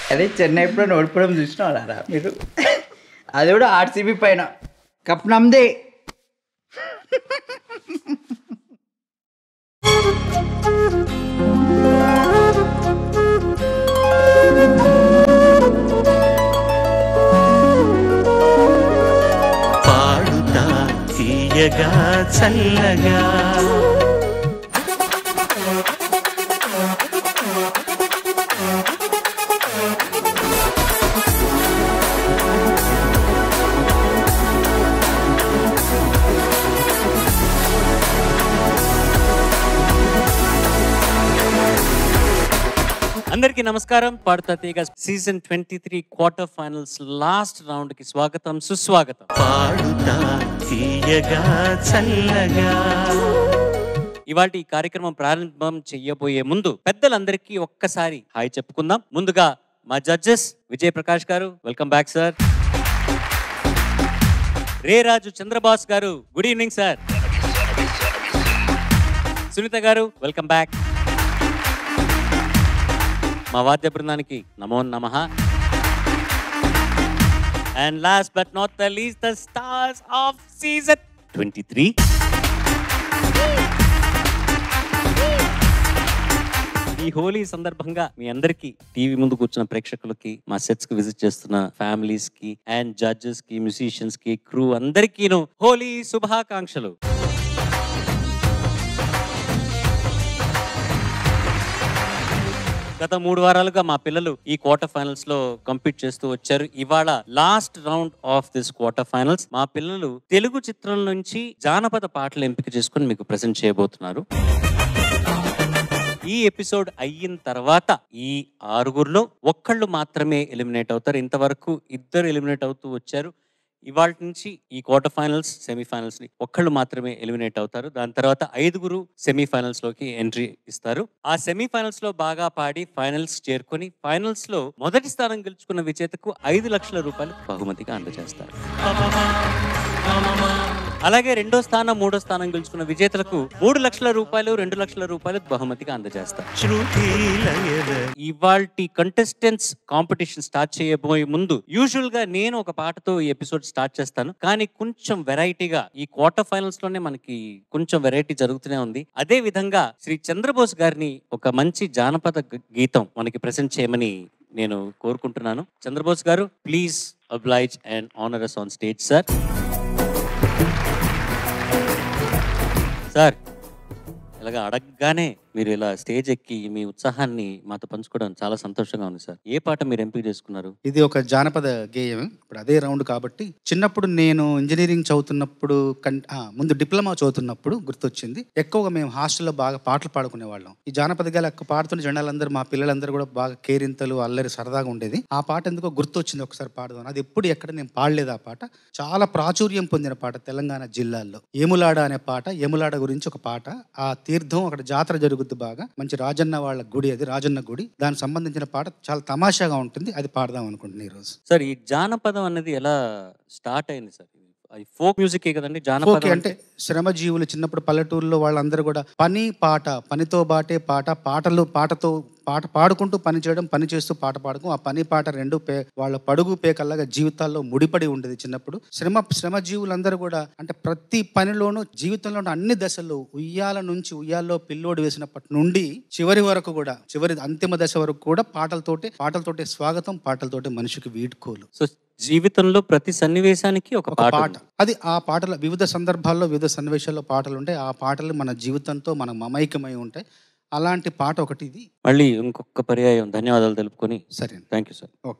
అదే చెన్నై ఎప్పుడో ఓడిపోవడం చూసినారా మీరు అది కూడా ఆర్సీబీ పైన కప్ నమ్దే పాడుతా తీయగా చల్లగా అందరికీ నమస్కారం Paduta Teega season twenty three quarter finals last round కి స్వాగతం సుస్వాగతం పాడుతా తీయగా చల్లగా ఇవాళ ఈ కార్యక్రమం ప్రారంభం చెయ్యబోయే ముందు పెద్దలందరికీ ఒక్కసారి హాయ్ చెప్పుకుందాం ముందుగా మా judges Vijay Prakash garu welcome back sir రే Raju Chandrabose garu good evening sir Sunitha గారు వెల్కమ్ బ్యాక్ మా వాద్య బృందానికి నమో నమ and last but not the least the stars of season twenty three ఈ హోలీ సందర్భంగా మీ అందరికి టీవీ ముందు కూర్చున్న ప్రేక్షకులకి మా సెట్స్ కి విజిట్ చేస్తున్న ఫ్యామిలీస్ కి అండ్ జడ్జెస్ కి మ్యూజిషియన్స్ కి క్రూ అందరికీను హోలీ శుభాకాంక్షలు గత మూడు వారాలుగా మా పిల్లలు ఈ క్వార్టర్ ఫైనల్స్ లో కంపీట్ చేస్తూ వచ్చారు ఇవాళ last round of this quarter finals మా పిల్లలు తెలుగు చిత్రం నుంచి జానపద పాటలు ఎంపిక చేసుకుని మీకు ప్రజెంట్ చేయబోతున్నారు ఈ ఎపిసోడ్ అయిన తర్వాత ఈ ఆరుగురిలో ఒక్కళ్ళు మాత్రమే ఎలిమినేట్ అవుతారు ఇంతవరకు ఇద్దరు ఎలిమినేట్ అవుతూ వచ్చారు ఇవాళ నుంచి ఈ క్వార్టర్ ఫైనల్స్ సెమీఫైనల్స్ ని ఒక్కళ్ళు మాత్రమే ఎలిమినేట్ అవుతారు దాని తర్వాత ఐదుగురు సెమీఫైనల్స్ లోకి ఎంట్రీ ఇస్తారు ఆ సెమీఫైనల్స్ లో బాగా పాడి ఫైనల్స్ చేరుకొని ఫైనల్స్ లో మొదటి స్థానం గెలుచుకున్న విజేతకు ఐదు లక్షల రూపాయలు బహుమతిగా అందజేస్తారు అలాగే రెండో స్థానం మూడో స్థానం గెలుచుకున్న విజేతలకు మూడు లక్షల రూపాయలు రెండు లక్షల రూపాయలు బహుమతిగా అందజేస్తారు శృతి లయల ఇవాల్టి కంటెస్టెంట్స్ కాంపిటీషన్ స్టార్ట్ చేయబోయే ముందు యూజువల్ గా నేను ఒక పాటతో ఈ ఎపిసోడ్ స్టార్ట్ చేస్తాను కానీ కొంచెం వెరైటీగా ఈ క్వార్టర్ ఫైనల్స్ లోనే మనకి కొంచెం వెరైటీ జరుగుతూనే ఉంది అదే విధంగా శ్రీ చంద్రబోస్ గారిని ఒక మంచి జానపద గ- గీతం మనకి ప్రెసెంట్ చేయమని నేను కోరుకుంటున్నాను Chandrabose garu please oblige and honour us on stage sir sir ఇలాగా అడగగానే మీరు ఇలా స్టేజ్ ఎక్కి మీ ఉత్సాహాన్ని మాతో పంచుకోవడం చాలా సంతోషంగా ఉంది సార్ ఏ పాట మీరు ఎంపిక చేసుకున్నారు ఇది ఒక జానపద గేయం ఇప్పుడు అదే రౌండ్ కాబట్టి చిన్నప్పుడు నేను ఇంజనీరింగ్ చదువుతున్నప్పుడు కన్ ఆ, ముందు డిప్లొమా చదువుతున్నప్పుడు గుర్తొచ్చింది ఎక్కువగా మేము హాస్టల్లో బాగా పాటలు పాడుకునే వాళ్ళం ఈ జానపద గేయాలు ఎక్కువ పాడుతున్న జనాలందరూ మా పిల్లలందరూ కూడా బాగా కేరింతలు అల్లరి సరదాగా ఉండేది ఆ పాట ఎందుకో గుర్తొచ్చింది ఒకసారి పాడదాం అది ఎప్పుడు ఎక్కడ నేను పాడలేదు ఆ పాట చాలా ప్రాచుర్యం పొందిన పాట తెలంగాణ జిల్లాల్లో ఏములాడ అనే పాట ఏములాడ గురించి ఒక పాట ఆ తీర్థం అక్కడ జాతర జరుగుద్ది బాగా మంచి రాజన్న వాళ్ళ గుడి అది రాజన్న గుడి దానికి సంబంధించిన పాట చాలా తమాషాగా ఉంటుంది అది పాడదాం అనుకుంటున్నాను ఈరోజు సార్ ఈ జానపదం అనేది ఎలా స్టార్ట్ అయింది సార్ అది ఫోక్ మ్యూజిక్ కదండి ఓకే జానపదం అంటే శ్రమజీవులు చిన్నప్పుడు పల్లెటూరులో వాళ్ళందరూ కూడా పని పాట పనితో బాటే పాట పాటలు పాటతో పాట పాడుకుంటూ పని చేయడం పని చేస్తూ పాట పాడడం ఆ పని పాట రెండు పే వాళ్ళ పడుగు పేకల్లాగా జీవితాల్లో ముడిపడి ఉండేది చిన్నప్పుడు శ్రమ శ్రమజీవులందరూ కూడా అంటే ప్రతి పనిలోనూ జీవితంలో ఉన్న అన్ని దశల్లో ఉయ్యాల నుంచి ఉయ్యాల్లో పిల్లోడు వేసినప్పటి నుండి చివరి వరకు కూడా చివరి అంతిమ దశ వరకు కూడా పాటలతోటి పాటలతోటి స్వాగతం పాటలతోటి మనిషికి వీడ్కోలు సో జీవితంలో ప్రతి సన్నివేశానికి ఒక ఒక పాట పాట ఉంది. అది ఆ పాటల వివిధ సందర్భాల్లో వివిధ సన్నివేశాల్లో పాటలు ఉంటాయి ఆ పాటలు మన జీవితంతో మన మమైకమై ఉంటాయి అలాంటి పాట ఒకటి ఇది మళ్ళీ ఇంకొక పర్యాయం ధన్యవాదాలు తెలుపుకొని సరే థ్యాంక్ యూ సార్ ఓకే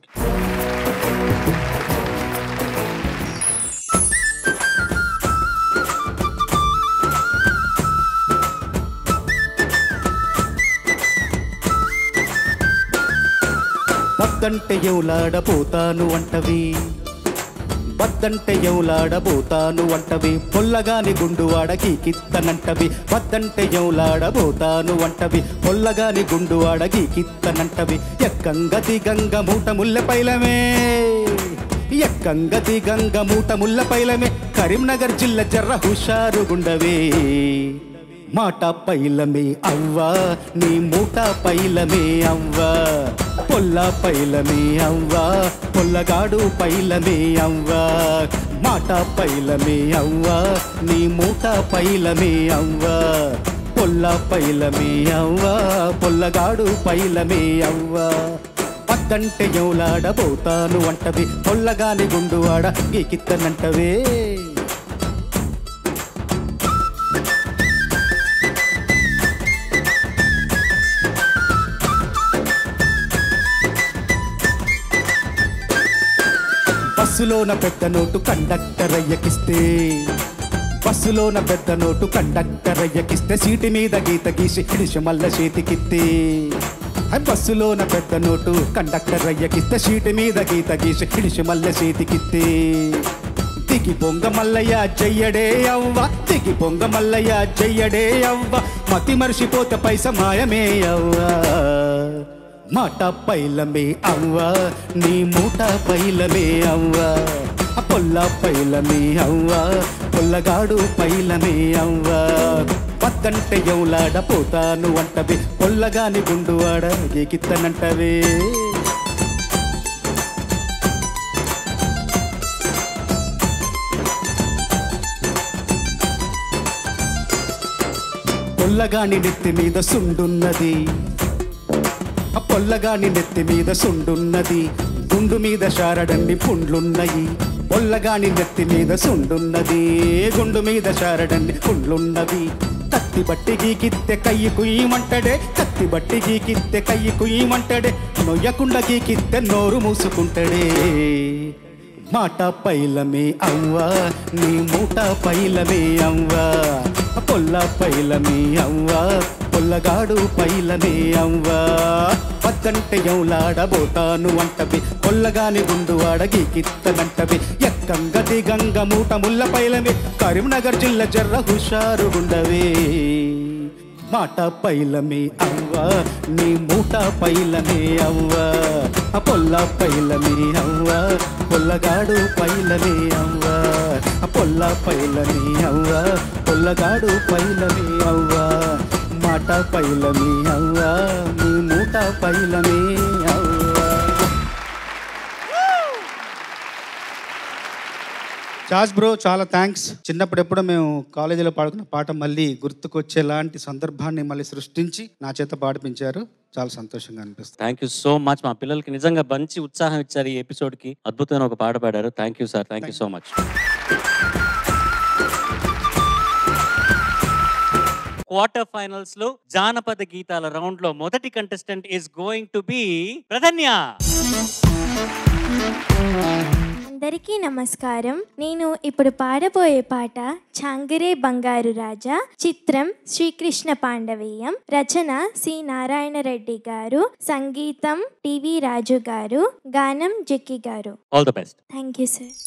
వద్దంటే ఎవలాడబోతాను అంటవి వద్దంటే ఎవలాడబోతాను అంటవి పొల్లగాని గుండువాడకి కిత్తనంటవి వద్దంటే ఎవలాడబోతాను అంటవి పొల్లగాని గుండువాడకి కిత్తనంటవి ఎక్కంగ దిగంగ మూట ముల్లె పైలమే ఎక్కంగ దిగంగ మూట ముల్ల పైలమే కరీంనగర్ జిల్లా జర్ర హుషారు గుండవే మాట పైలమే అవ్వా నీ మూట పైలమే అవ్వా పొల్ల పైలమే అవ్వా పొల్లగాడు పైలమే అవ్వా మాట పైలమే అవ్వా నీ మూట పైలమే అవ్వా పొల్ల పైలమే అవ్వా పొల్లగాడు పైలమే అవ్వా పద్దంటే ఎవలాడబోతాను అంటవి పొల్లగాని గుండువాడ గీకిత్తనంటవే బస్సులోన పెద్ద నోటు కండక్టర్ అయ్యకిస్తే బస్సులోన పెద్ద నోటు కండక్టర్ అయ్యకిస్తే సీటు మీద గీత గీసి ఇడిసి మల్ల చేతికిత్తే ఆ బస్సులోన పెద్ద నోటు కండక్టర్ అయ్యకిస్తే సీటు మీద గీత గీసి ఇడిసి మల్ల చేతికిత్తే దిగి పొంగ మల్లయ్య చెయ్యడే అవ్వ దిగి పొంగ మల్లయ్య చెయ్యడే అవ్వ మతి మరిసిపోతే పైస మాయమే అవ్వా మాట పైలమే అవ్వా నీ మూట పైలమే అవ్వా ఆ పొల్ల పైలమే అవ్వా పొల్లగాడు పైలమే అవ్వా పద్దంటే ఎవలాడ పోతాను అంటవి పొల్లగాని గుండువాడ గీకిత్తనంటవే పొల్లగాని నెత్తి మీద సుండున్నది ఆ పొల్లగాని నెత్తి మీద సుండున్నది గుండు మీద శారడన్ని పుండ్లున్నయి పొల్లగాని నెత్తి మీద సుండున్నది గుండు మీద శారడన్ని పుండ్లున్నవి కత్తి బట్టి గీకిత్తే కయ్యి కుయ్యమంటడే కత్తి బట్టి గీకిత్తే కయ్యి కుయ్యమంటడే నొయ్యకుండ గీకిత్తే నోరు మూసుకుంటడే మాట పైలమే అవ్వా నీ మూట పైలమే అవ్వా పొల్ల పైలమే అవ్వా పొల్లగాడు పైలమే అవ్వా పద్దంటే ఎవలాడబోతాను అంటవి పొల్లగాని గుండువాడ గీకిత్తనంటవి ఎక్కంగ దిగంగ మూట ముల్ల పైలమే కరీంనగర్ జిల్లా జర్ర హుషారుగుండవే మాట పైలమే అవ్వా నీ మూట పైలమే అవ్వా ఆ పొల్ల పైలమే అవ్వా పొల్లగాడు పైలమే అవ్వా ఆ పొల్ల పైలమే అవ్వా పొల్లగాడు పైలమే అవ్వా మాట పైలమే అవ్వా నీ మూట పైలమే అవ్వా చార్జ్ బ్రో చాలా థ్యాంక్స్ చిన్నప్పుడు ఎప్పుడో మేము కాలేజీలో పాడుకున్న పాట మళ్ళీ గుర్తుకొచ్చేలాంటి సందర్భాన్ని మళ్ళీ సృష్టించి నా చేత పాడిపించారు చాలా సంతోషంగా అనిపిస్తుంది థ్యాంక్ యూ సో మచ్ మా పిల్లలకి నిజంగా మంచి ఉత్సాహం ఇచ్చారు ఈ ఎపిసోడ్ కి అద్భుతమైన ఒక పాట పాడారు thank you sir thank you so much quarter finals లో జానపద గీతాల రౌండ్ లో మొదటి contestant is going to be Pradhanya అందరికీ నమస్కారం నేను ఇప్పుడు పాడబోయే పాట చాంగరే బంగారు రాజా చిత్రం శ్రీకృష్ణ పాండవీయం రచన సి నారాయణ రెడ్డి గారు సంగీతం టివి రాజు గారు గానం Jikki garu all the best thank you sir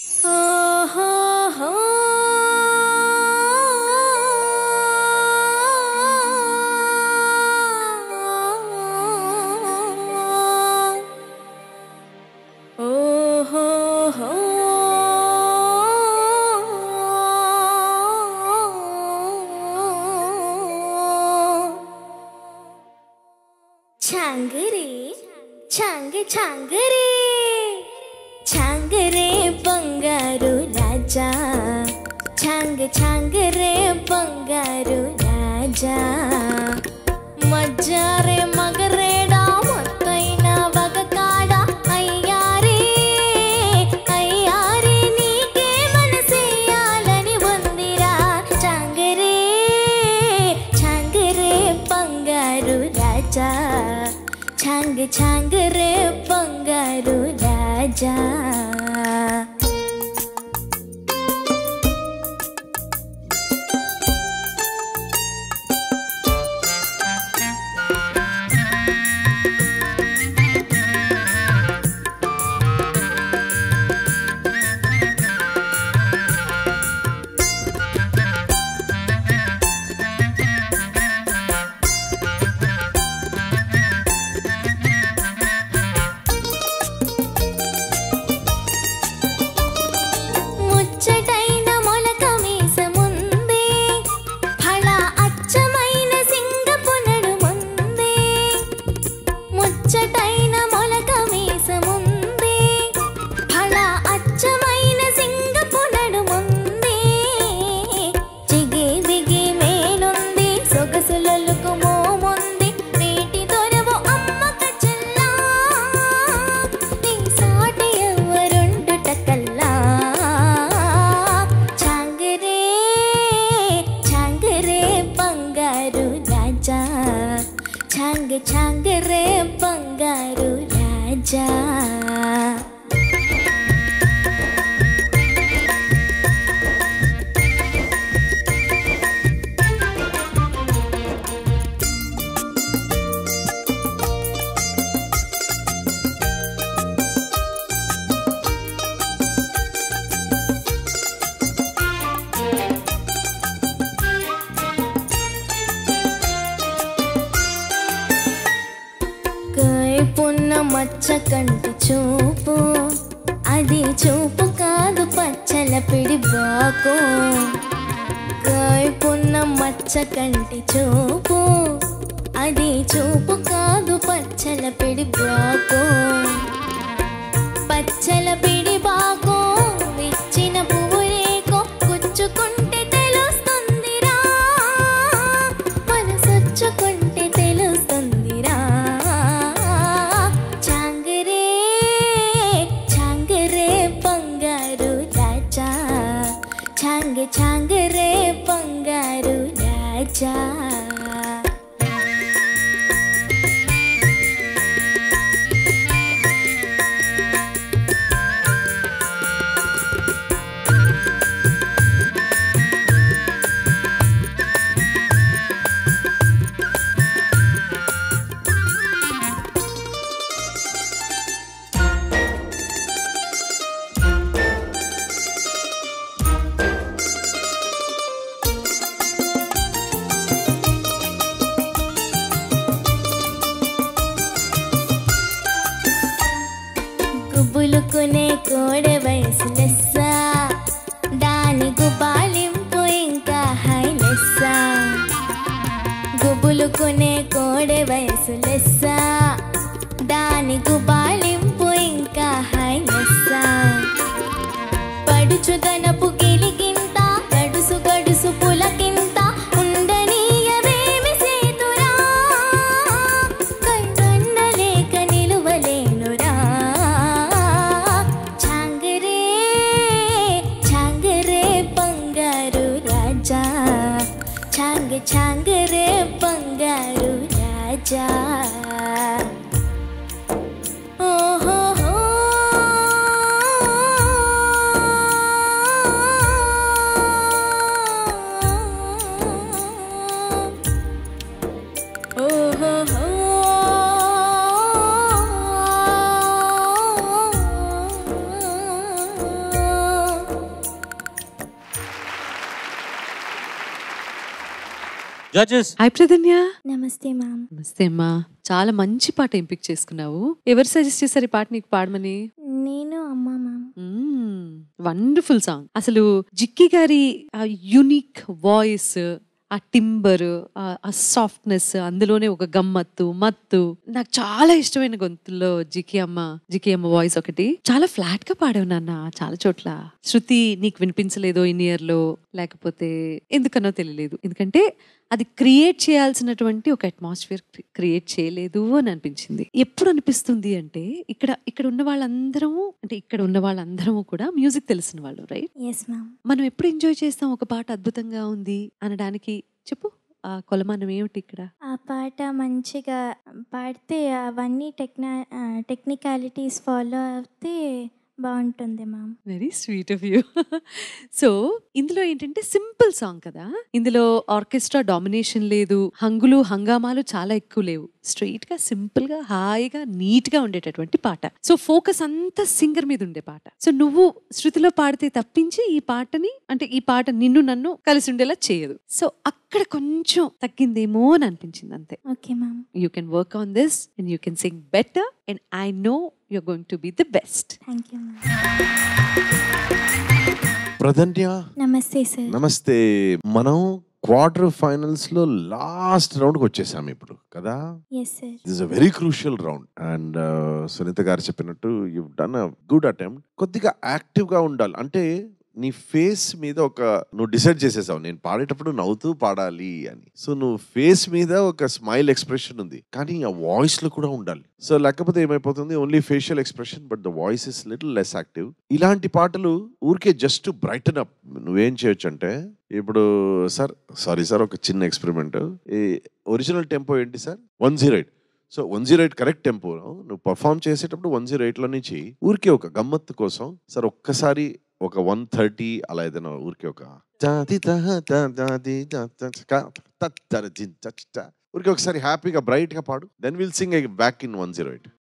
చాంగరే చాంగ చాంగరే చాంగరే బంగారు రాజా చాంగ చాంగరే బంగారు రాజా మజ్జారే మగరేడా మొత్తైన వగకాడ అయ్యారే అయ్యారే నీకే మనసేయాలని ఉందిరా చాంగరే చాంగరే బంగారు రాజా చాంగ చాంగరే బంగారు రాజా రాజా కైపున్న మచ్చ కంటి చూపు అది చూపు కాదు పచ్చల పిడి బాకు కైపున్న మచ్చ కంటి చూపు అది చూపు కాదు పచ్చల పిడి బాకు పచ్చల పిడి బాకు విచ్చిన పువ్వులేకో గుచ్చుకుంటే తెలుస్తుందిరా మనసొచ్చుకుంటే తెలుస్తుందిరా చాంగరే చాంగరే బంగారు రాజా చాంగ చాంగరే బంగారు రాజా గుబులుకునే కోడె వయసు లెస్స దాని గుబాలింపు ఇంకా హై లెస్స గుబులుకునే కోడె వయసు లెస్స దాని గుబాలింపు ఇంకా హై లెస్స పడుచుదనపు గిలిగింత గడుసు గడుసు పులకింత ఉండనీయవేమి సేతురా కైగన్నలేక నిలువలేనురా చాంగరే చాంగరే బంగారు రాజా చాంగ చాంగరే బంగారు రాజా ఓహో జడ్జెస్ హాయ్ ప్రధన్య నమస్తే మ్యామ్ నమస్తే అమ్మా చాలా మంచి పాట ఎంపిక చేసుకున్నావు ఎవరు సజెస్ట్ చేశారు ఈ పాట నీకు పాడమని నేను అమ్మ మ్యామ్ వండర్ఫుల్ సాంగ్ అసలు జిక్కి గారి ఆ యునిక్ వాయిస్ ఆ టింబర్ ఆ సాఫ్ట్నెస్ అందులోనే ఒక గమ్మత్తు మత్తు నాకు చాలా ఇష్టమైన గొంతుల్లో జికి అమ్మ జికి అమ్మ వాయిస్ ఒకటి చాలా ఫ్లాట్ గా పాడావు నాన్న చాలా చోట్ల శృతి నీకు వినిపించలేదో ఇన్ ఇయర్ లో లేకపోతే ఎందుకనో తెలియలేదు ఎందుకంటే అది క్రియేట్ చేయాల్సినటువంటి ఒక అట్మాస్ఫియర్ క్రియేట్ చేయలేదు అని అనిపించింది ఎప్పుడు అనిపిస్తుంది అంటే ఇక్కడ ఇక్కడ ఉన్న వాళ్ళందరము అంటే ఇక్కడ ఉన్న వాళ్ళందరము కూడా మ్యూజిక్ తెలిసిన వాళ్ళు రైట్ ఎస్ మ్యామ్ మనం ఎప్పుడు ఎంజాయ్ చేస్తాం ఒక పాట అద్భుతంగా ఉంది అనడానికి చెప్పు ఆ కొలమానం ఏమిటి ఇక్కడ ఆ పాట మంచిగా పాడితే అవన్నీ టెక్నా టెక్నికాలిటీస్ ఫాలో అవుతే బాగుంటుంది ma'am very sweet of you so ఇందులో ఏంటంటే సింపుల్ సాంగ్ కదా ఇందులో ఆర్కెస్ట్రా డామినేషన్ లేదు హంగులు హంగామాలు చాలా ఎక్కువ లేవు స్ట్రైట్ గా సింపుల్ గా హాయిగా నీట్ గా ఉండేటటువంటి పాట సో ఫోకస్ అంతా సింగర్ మీద ఉండే పాట సో నువ్వు శృతిలో పాడితే తప్పించి ఈ పాటని అంటే ఈ పాట నిన్ను నన్ను కలిసి ఉండేలా చేయదు సో అక్కడ కొంచెం తగ్గిందేమో అని అనిపించింది అంతే okay ma'am you can work on this and you can sing better and I know you're going to be the best thank you ma'am Pradhanya నమస్తే సార్ నమస్తే మనం క్వార్టర్ ఫైనల్స్ లో లాస్ట్ రౌండ్ కి వచ్చేసాం ఇప్పుడు కదా yes sir this uh very crucial round and Sunitha garu చెప్పినట్టు you done uh good attempt కొద్దిగా యాక్టివ్ గా ఉండాలి అంటే నీ ఫేస్ మీద ఒక నువ్వు డిసైడ్ చేసేసావు నేను పాడేటప్పుడు నవ్వుతూ పాడాలి అని సో నువ్వు ఫేస్ మీద ఒక స్మైల్ ఎక్స్ప్రెషన్ ఉంది కానీ ఆ వాయిస్ లో కూడా ఉండాలి సో లేకపోతే ఏమైపోతుంది only facial expression but the voice is little less active ఇలాంటి పాటలు ఊరికే జస్ట్ బ్రైటన్ అప్ నువ్వేం చేయొచ్చు అంటే ఇప్పుడు సార్ సారీ సార్ ఒక చిన్న ఎక్స్పెరిమెంట్ ఈ ఒరిజినల్ టెంపో ఏంటి sir one zero eight so one zero eight correct tempo నువ్వు పర్ఫామ్ చేసేటప్పుడు వన్ జీరో ఎయిట్లో నుంచి ఊరికే ఒక గమ్మత్తు కోసం సార్ ఒక్కసారి ఒక వన్ థర్టీ అలా ఏదైనా ఊరికే ఒక జాతి తహ త జాతి త త చ త తర జిన్ చ చ చ. ఊరికే ఒకసారి హ్యాపీగా బ్రైట్ గా పాడు then will sing back in one zero eight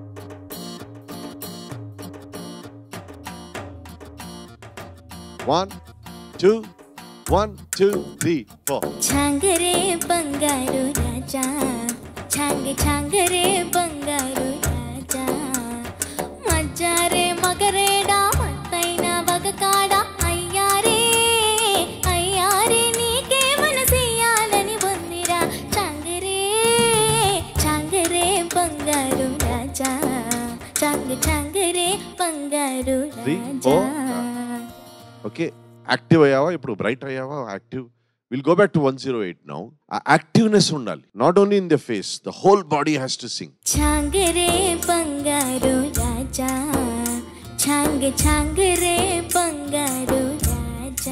one two one two three four ఛాంగరే బంగారు రాజా ఛాంగ ఛాంగరే బంగారు రాజా మజ్జారే మగరేడా మత్తైన వగకాడా అయ్యారే అయ్యారే నీకే మనసెయ్యాలని పొందిరా ఛాంగరే ఛాంగరే బంగారు రాజా ఛాంగ ఛాంగరే బంగారు Three, రాజా four. ఓకే యాక్టివ్ అయ్యావా ఇప్పుడు బ్రైట్ అయ్యావా active will go back to one zero eight now ఆ యాక్టివ్నెస్ ఉండాలి not only in the face the whole body has to sing ఛాంగరే బంగారు రాజా ఛాంగ ఛాంగరే బంగారు రాజా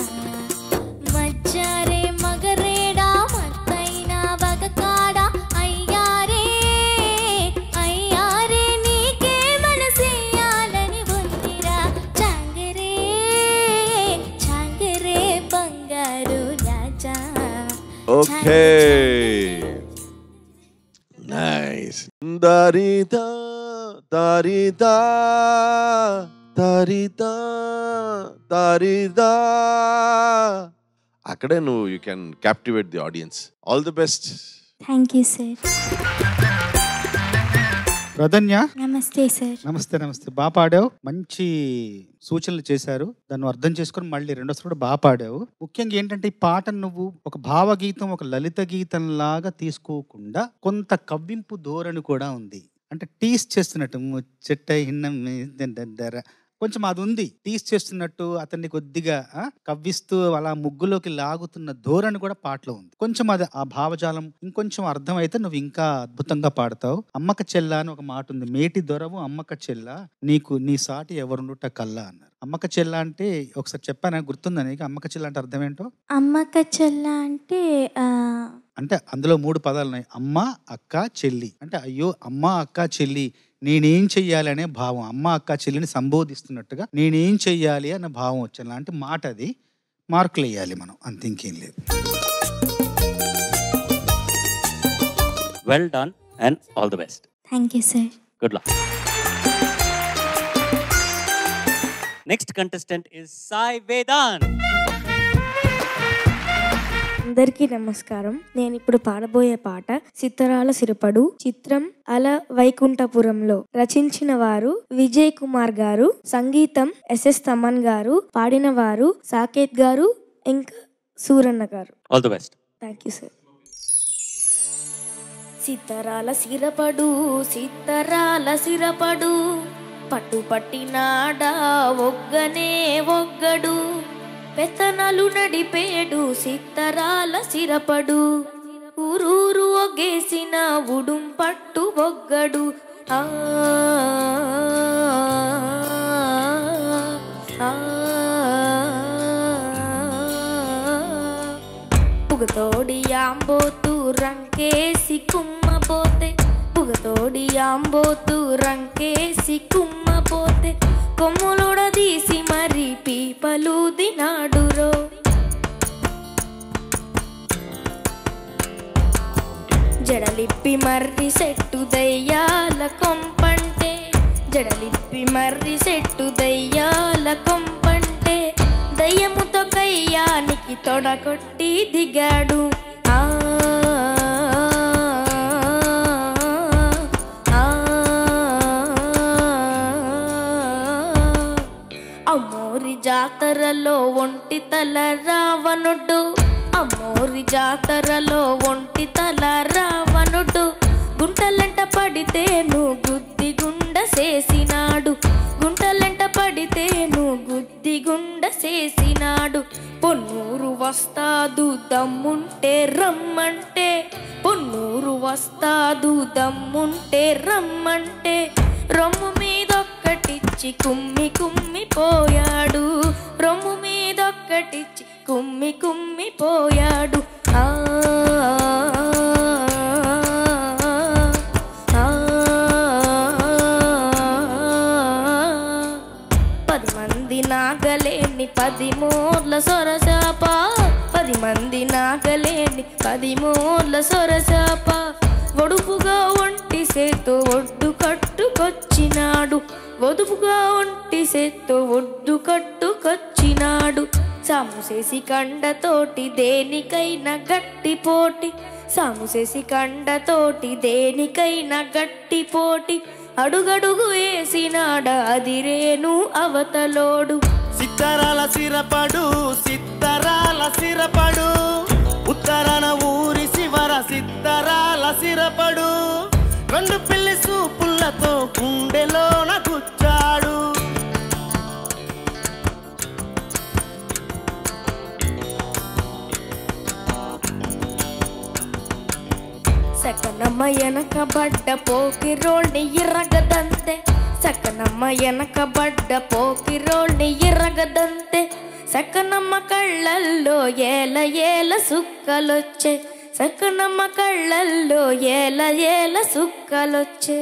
మచ్చారే మగరేడా మత్తైన బగకాడ అయ్యారే అయ్యారే నీకే మనసేయాలని ఉందిరా ఛాంగరే ఛాంగరే బంగారు రాజా ఓకే నైస్ దారిదా దారిదా దారిదా దారిదా అక్కడే నువ్వు you can captivate the audience all the best thank you sir Pradhanya నమస్తే సార్ నమస్తే నమస్తే బాగా పాడావు మంచి సూచనలు చేశారు దాన్ని అర్థం చేసుకొని మళ్ళీ రెండోసారి కూడా బాగా పాడావు ముఖ్యంగా ఏంటంటే ఈ పాటను నువ్వు ఒక భావగీతం ఒక లలిత గీతం లాగా తీసుకోకుండా కొంత కవ్వింపు ధోరణి కూడా ఉంది అంటే టీస్ చేస్తున్నట్టు చెట్ట హిన్నం ధర కొంచెం అది ఉంది టీస్ చేస్తున్నట్టు అతన్ని కొద్దిగా ఆ, కవ్విస్తూ అలా ముగ్గులోకి లాగుతున్న ధోరణి కూడా పాటలో ఉంది కొంచెం అది ఆ భావజాలం ఇంకొంచెం అర్థమైతే నువ్వు ఇంకా అద్భుతంగా పాడతావు అమ్మక చెల్ల అని ఒక మాట ఉంది మేటి దొరవు అమ్మక చెల్ల నీకు నీ సాటి ఎవరుండుట కల్లా అన్నారు అమ్మక చెల్ల అంటే ఒకసారి చెప్పాను గుర్తుందా నీకు అమ్మక చెల్ల అంటే అర్థం ఏంటో అమ్మక చెల్ల అంటే ఆ, అంటే అందులో మూడు పదాలు ఉన్నాయి అమ్మ అక్క చెల్లి అంటే అయ్యో అమ్మ అక్క చెల్లి నేనేం చెయ్యాలి అనే భావం అమ్మ అక్క చెల్లిని సంబోధిస్తున్నట్టుగా నేనేం చెయ్యాలి అన్న భావం వచ్చాను లాంటి మాట అది మార్కులు వేయాలి మనం అంత ఇంకేం లేదు well done and all the best thank you sir good luck next contestant is Sai Vedant అందరికీ నమస్కారం నేను ఇప్పుడు పాడబోయే పాట సిత్తరాల సిరపడు చిత్రం అల వైకుంఠపురంలో రచించిన వారు విజయ్ కుమార్ గారు సంగీతం ఎస్ఎస్ తమన్ గారు పాడిన వారు సాకేత్ గారు ఇంకా Suranna garu all the best thank you sir సిత్తరాల సిరపడు సిత్తరాల సిరపడు పట్టు పట్టినాడా ఒగ్గనే ఒగ్గడు పెత్తనలు నడిపేడు సిత్తరాల సిరపడు ఊరూరు ఒగేసిన ఉడుం పట్టు ఒగ్గడు ఆ ఆ, ఆ. పుగతోడి యాంబోతు రంకేసి కుమ్మపోతే పుగతోడి యాంబోతు రంకేసి కుమ్మపోతే కొమ్ములుడదీసి మరి పీపలు దినాడురో జడలిప్పి మర్రి సెట్టు దయ్యాల కొంపంటే జడలిప్పి మర్రి సెట్టు దయ్యాల కొంపంటే దయ్యముతో కయ్యానికి తొడగొట్టి దిగాడు ఆ ఆ, అమ్మోరి జాతరలో ఒంటి తల రావణుడు అమ్మోరి జాతరలో ఒంటి తల రావణుడు గుంటలంట పడితే నువ్వు గుద్ది గుండ చేసినాడు గుంటలంట పడితే నువ్వు గుద్ది గుండ చేసినాడు పొన్నూరు వస్తాదు దమ్ముంటే రమ్మంటే పొన్నూరు వస్తాదు దమ్ముంటే రమ్మంటే రొమ్ము మీదొక్కటిచ్చి కుమ్మి కుమ్మి పోయాడు రొమ్ము మీదొక్కటిచ్చి కుమ్మి కుమ్మి పోయాడు ఆ నాగలేని పది మూర్ల సొరసాప పది మంది నాగలేని పది మూర్ల సొరసాప ఒడుపుగా ఒంటి సేతో ఒడ్డు కట్టుకొచ్చినాడు ఒదుపుగా ఒంటి సేతో ఒడ్డు కట్టుకొచ్చినాడు సాముసేసి కండతోటి దేనికైనా గట్టి పోటీ సాముసేసి కండతోటి దేనికైనా గట్టి పోటీ అడుగడుగు వేసినాడ అదిరేను అవతలోడు సిత్తరాల సిరపడు సిత్తరాల సిరపడు ఉత్తరాన ఊరి శివర సిత్తరాల సిరపడు రెండు పిల్లి సూపులతో గుండెలోన గుచ్చాడు సకనమ్మ వెనక బడ్డ పోకిరోల్ని ఇరగదంతే సకనమ్మ వెనక బడ్డ పోకిరోల్ని ఇరగదంతే సకనమ్మ కళ్ళల్లో ఏల ఏల సుక్కలొచ్చే సకనమ్మ కళ్ళల్లో ఏల ఏల సుక్కలొచ్చే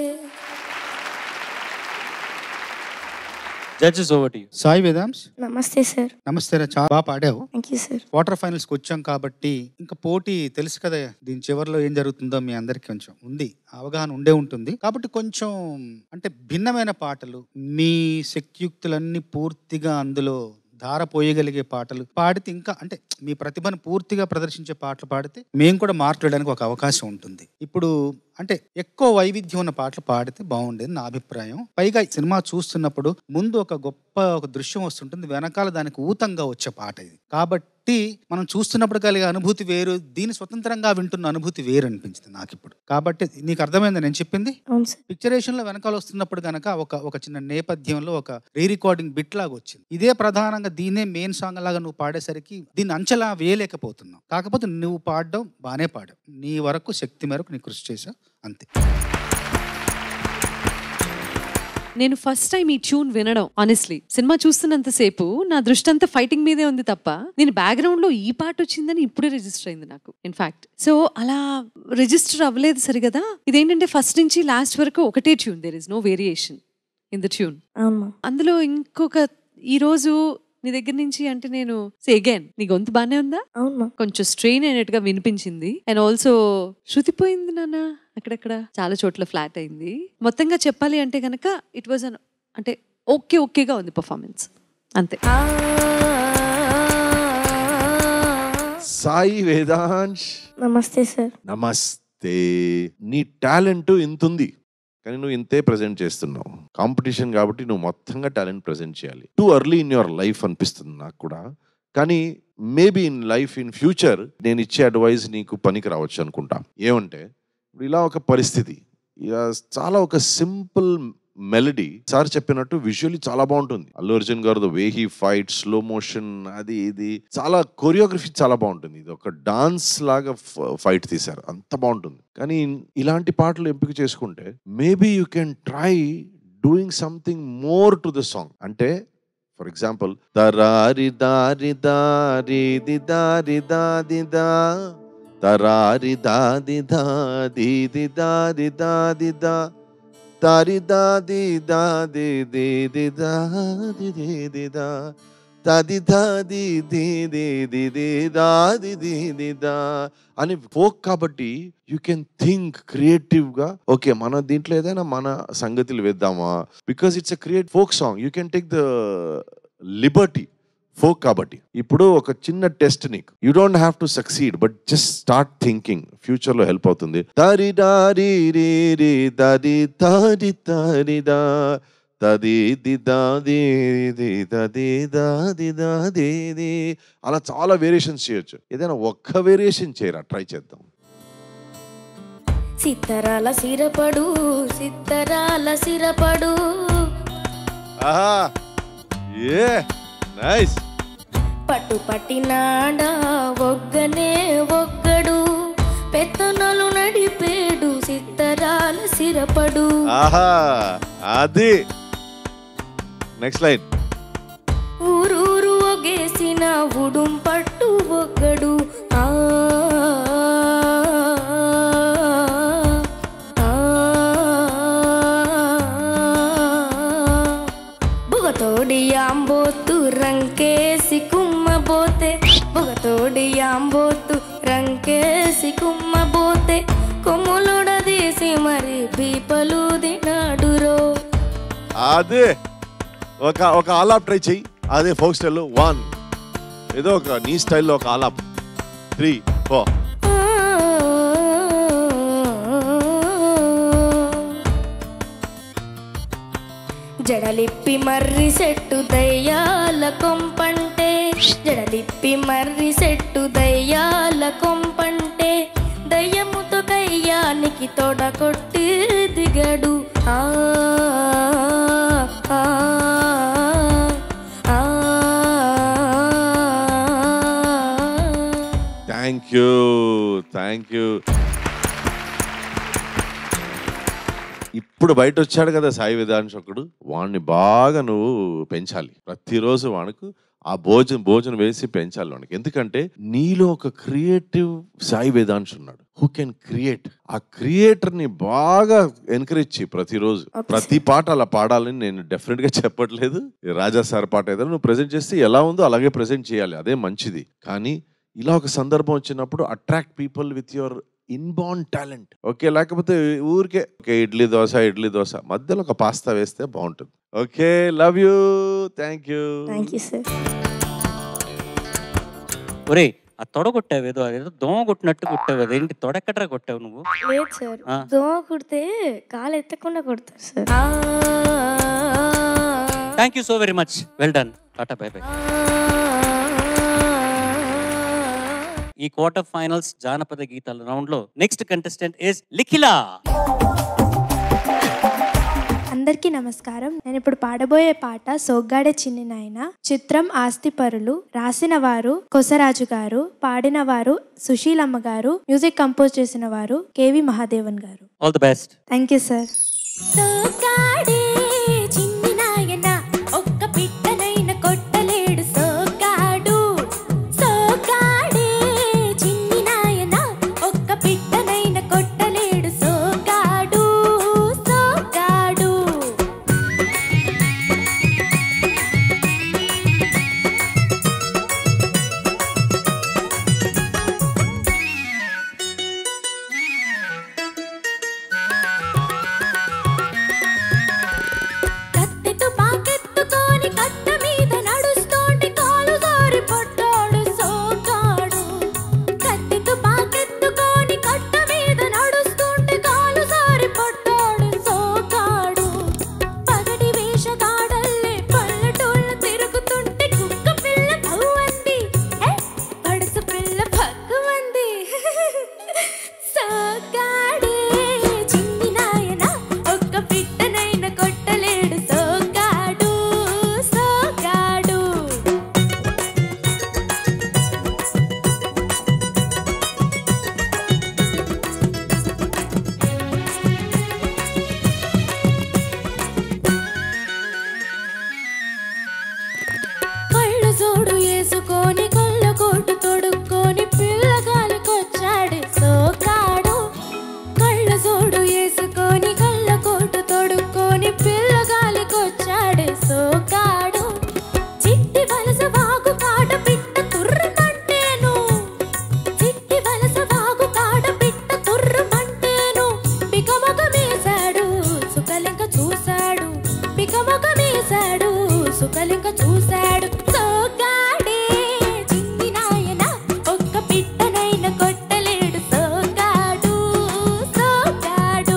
judges over to Sai Vedansh నమస్తే సార్ నమస్తే రా చాలా బాగా పాడావు thank you sir quarter finals కి వచ్చాం కాబట్టి ఇంకా పోటీ తెలుసు కదా దీని చివరిలో ఏం జరుగుతుందో మీ అందరికి కొంచెం ఉంది అవగాహన ఉండే ఉంటుంది కాబట్టి కొంచెం అంటే భిన్నమైన పాటలు మీ శక్తియుక్తులన్నీ పూర్తిగా అందులో ధార పోయగలిగే పాటలు పాడితే ఇంకా అంటే మీ ప్రతిభను పూర్తిగా ప్రదర్శించే పాటలు పాడితే మేము కూడా మార్చడానికి ఒక అవకాశం ఉంటుంది ఇప్పుడు అంటే ఎక్కువ వైవిధ్యం ఉన్న పాటలు పాడితే బాగుండేది నా అభిప్రాయం పైగా ఈ సినిమా చూస్తున్నప్పుడు ముందు ఒక గొప్ప ఒక దృశ్యం వస్తుంటుంది వెనకాల దానికి ఊతంగా వచ్చే పాట ఇది కాబట్టి మనం చూస్తున్నప్పుడు కలిగే అనుభూతి వేరు దీని స్వతంత్రంగా వింటున్న అనుభూతి వేరు అనిపించింది నాకు ఇప్పుడు కాబట్టి నీకు అర్థమైంది నేను చెప్పింది అవును సార్ పిక్చరేషన్ లో వెనకాల వస్తున్నప్పుడు గనక ఒక ఒక చిన్న నేపథ్యంలో ఒక రీ రికార్డింగ్ బిట్ లాగా వచ్చింది ఇదే ప్రధానంగా దీనే మెయిన్ సాంగ్ లాగా నువ్వు పాడేసరికి దీన్ని అంచలా వేయలేకపోతున్నావు కాకపోతే నువ్వు పాడడం బాగానే పాడావు నీ వరకు శక్తి మేరకు నీ కృషి చేసావు అంతే నేను ఫస్ట్ టైం ఈ ట్యూన్ వినడం ఆనెస్ట్లీ సినిమా చూస్తున్నంతసేపు నా దృష్టి అంతా ఫైటింగ్ మీదే ఉంది తప్ప నేను బ్యాక్గ్రౌండ్ లో ఈ పాట వచ్చిందని ఇప్పుడే రిజిస్టర్ అయింది నాకు ఇన్ఫాక్ట్ సో అలా రిజిస్టర్ అవ్వలేదు సరిగదా ఇదేంటంటే ఫస్ట్ నుంచి లాస్ట్ వరకు ఒకటే tune there is no variation in the tune అవును అందులో ఇంకొక ఈ రోజు నీ దగ్గర నుంచి అంటే నేను అగైన్ నీ గొంతు బానే ఉందా అవును కొంచెం స్ట్రెయిన్ అయినట్టుగా వినిపించింది అండ్ ఆల్సో శృతిపోయింది నాన్న అక్కడక్కడ చాలా చోట్ల ఫ్లాట్ అయింది మొత్తంగా చెప్పాలి అంటే గనక ఇట్ వాజ్ అన్ అంటే ఓకే ఓకేగా ఉంది పర్ఫార్మెన్స్ అంతే సాయి వేదాంశ్ నమస్తే సార్ నమస్తే నీ టాలెంట్ ఇంతుంది కానీ నువ్వు ఇంతే ప్రజెంట్ చేస్తున్నావు కాంపిటీషన్ కాబట్టి నువ్వు మొత్తంగా టాలెంట్ ప్రజెంట్ చేయాలి too early in your life అనిపిస్తుంది నాకు కూడా కానీ maybe in life in future నేను ఇచ్చే అడ్వైస్ నీకు పనికి రావచ్చు అనుకుంటా ఏమంటే ఇప్పుడు ఇలా ఒక పరిస్థితి ఇలా చాలా ఒక సింపుల్ మెలడీ సార్ చెప్పినట్టు విజువల్లీ చాలా బాగుంటుంది Allu Arjun garu way he fight slow motion అది ఇది చాలా కొరియోగ్రఫీ చాలా బాగుంటుంది ఇది ఒక డాన్స్ లాగా ఫైట్ తీశారు అంత బాగుంటుంది కానీ ఇలాంటి పాటలు ఎంపిక చేసుకుంటే maybe you can try doing something more to the song అంటే ఫర్ ఎగ్జాంపుల్ తరారి దారి దారి ది దారి దాది దా తరారి దాది దాది ది దాది దాది దా దారి దాది దాది ది ది దాది ది ది దా దాది దాది ది ది ది ది దాది ది ది దా అని ఫోక్ కాబట్టి యూ కెన్ థింక్ క్రియేటివ్ గా ఓకే మన దీంట్లో ఏదైనా మన సంగతులు వేద్దామా because it's uh create folk song you can take the liberty folk కాబట్టి ఇప్పుడు ఒక చిన్న టెస్ట్ నీకు you don't have to succeed but just start thinking future లో హెల్ప్ అవుతుంది దారి దారి రే రే దారి దారి దారి దా తది ది దాది ది దది దాది దాది ది అలా చాలా వేరియేషన్స్ చేయొచ్చు ఏదైనా ఒక్క వేరియేషన్ చేయరా ట్రై చేద్దాం సిత్తరాల సిరపడు సిత్తరాల సిరపడు ఆహా ఏ నైస్ పట్టు పట్టినాడా ఒగ్గనే ఒగ్గడు పెత్తనలు నడిపేడు సిత్తరాల సిరపడు ఆహా అది నెక్స్ట్ లైన్ ఊరూరు ఒగేసిన ఉడుం పట్టు ఒగ్గడు ఆ ఆ, బుగతోడి ఆంబోతు రంకేసి కుమ్మబోతే పొగతోడి యాంబోతు రంకేసి కుమ్మబోతే కొమ్ములుడదీసి మరి పీపలు దినాడురో అదే ఒక ఒక ఆలాప్ ట్రై చెయ్యి అదే ఫోక్ స్టైల్లో వన్ ఏదో ఒక నీ స్టైల్లో ఒక ఆలాప్ త్రీ ఫోర్ జడలిప్పి మర్రి సెట్టు దయ్యాల కొంపంటే జడలిప్పి మర్రి సెట్టు దయ్యాల కొంపంటే దయ్యముతో కయ్యానికి తొడ కొట్టి దిగడు ఆ ఆ, ఆ, థ్యాంక్ యూ థ్యాంక్ యూ ఇప్పుడు బయట వచ్చాడు కదా సాయి విధాంశకుడు వాడిని బాగా నువ్వు పెంచాలి ప్రతిరోజు వానికి ఆ భోజనం భోజనం వేసి పెంచాలి వానికి ఎందుకంటే నీలో ఒక క్రియేటివ్ సాయి వేదాంశ్ ఉన్నాడు who can create a creator ని బాగా ఎంకరేజ్ చేయి ప్రతిరోజు ప్రతి పాట అలా పాడాలని నేను డెఫినెట్ గా చెప్పట్లేదు ఈ రాజా సార్ పాట ఏదైనా నువ్వు ప్రెజెంట్ చేస్తే ఎలా ఉందో అలాగే ప్రెజెంట్ చేయాలి అదే మంచిది కానీ ఇలా ఒక సందర్భం వచ్చినప్పుడు attract people with your inborn talent okay లేకపోతే ఊరికే ఓకే ఇడ్లీ దోశ ఇడ్లీ దోశ మధ్యలో ఒక పాస్తా వేస్తే బాగుంటుంది okay love you thank you thank you sir ఒరే ఆ తొడ కొట్టావు ఏదో అదేదో దోమ కొట్టినట్టు కొట్టావు అదేంటి తొడెక్కడ్రా కొట్టావు నువ్వు లేదు సార్ ఆ. దోమ కుడితే కాలు ఎత్తకుండా కొడతారు sir thank you so very much well done tata bye bye ఈ క్వార్టర్ ఫైనల్స్ జానపద గీతాల రౌండ్ లో నెక్స్ట్ కంటెస్టెంట్ ఇస్ లిఖిలా అందరికీ నమస్కారం నేను ఇప్పుడు పాడబోయే పాట సోగ్గాడే చిన్ని నాయన చిత్రం ఆస్తిపరులు రాసిన వారు కొసరాజు గారు పాడిన వారు సుశీలమ్మ గారు మ్యూజిక్ కంపోజ్ చేసిన వారు K V Mahadevan garu all the best thank you sir సోకాడే చిన్ని నాయన ఒక్క పిట్టనైన కొట్టలేడు సోకాడు సోకాడే చిన్ని నాయన ఒక్క పిట్టనైన కొట్టలేడు సోకాడు సోకాడు కత్తెతో పాకెత్తుకొని కట్ట మీద నడుస్తోంటే కాలు జారి పడ్డాడు సోకాడు కత్తెతో పాకెత్తుకొని కట్ట మీద నడుస్తుంటే కాలు జారి పడ్డాడు సోకాడు పగటి వేషగాడల్లే పల్లెటూళ్ళ తిరుగుతుంటే కుక్క పిల్ల భవ్వంది ఏ, పడుసు పిల్ల భగ్గుమంది సోకాడే చిన్ని నాయన ఒక్క పిట్టనైన కొట్టలేడు సోకాడు సోకాడు కళ్ళ జోడు వేసుకొని కళ్ళ కోటు తొడుక్కొని పిల్లగాలికొచ్చాడు సోకాడు కళ్ళ జోడు వేసుకొని కళ్ళ కోటు తొడుక్కొని పిల్లగాలికొచ్చాడు సోకాడు చిట్టి వలస వాగు కాడ పిట్ట తుర్రమంటేను చిట్టి వలస వాగు కాడ పిట్ట తుర్రమంటేను పికమగమేశాడు సుకలింక చూశాడు పికమగమేశాడు సుకలింక చూశాడు సోగాడే చిన్ని నాయన ఒక్క పిట్టనైన కొట్టలేడు సోగాడు సోగాడు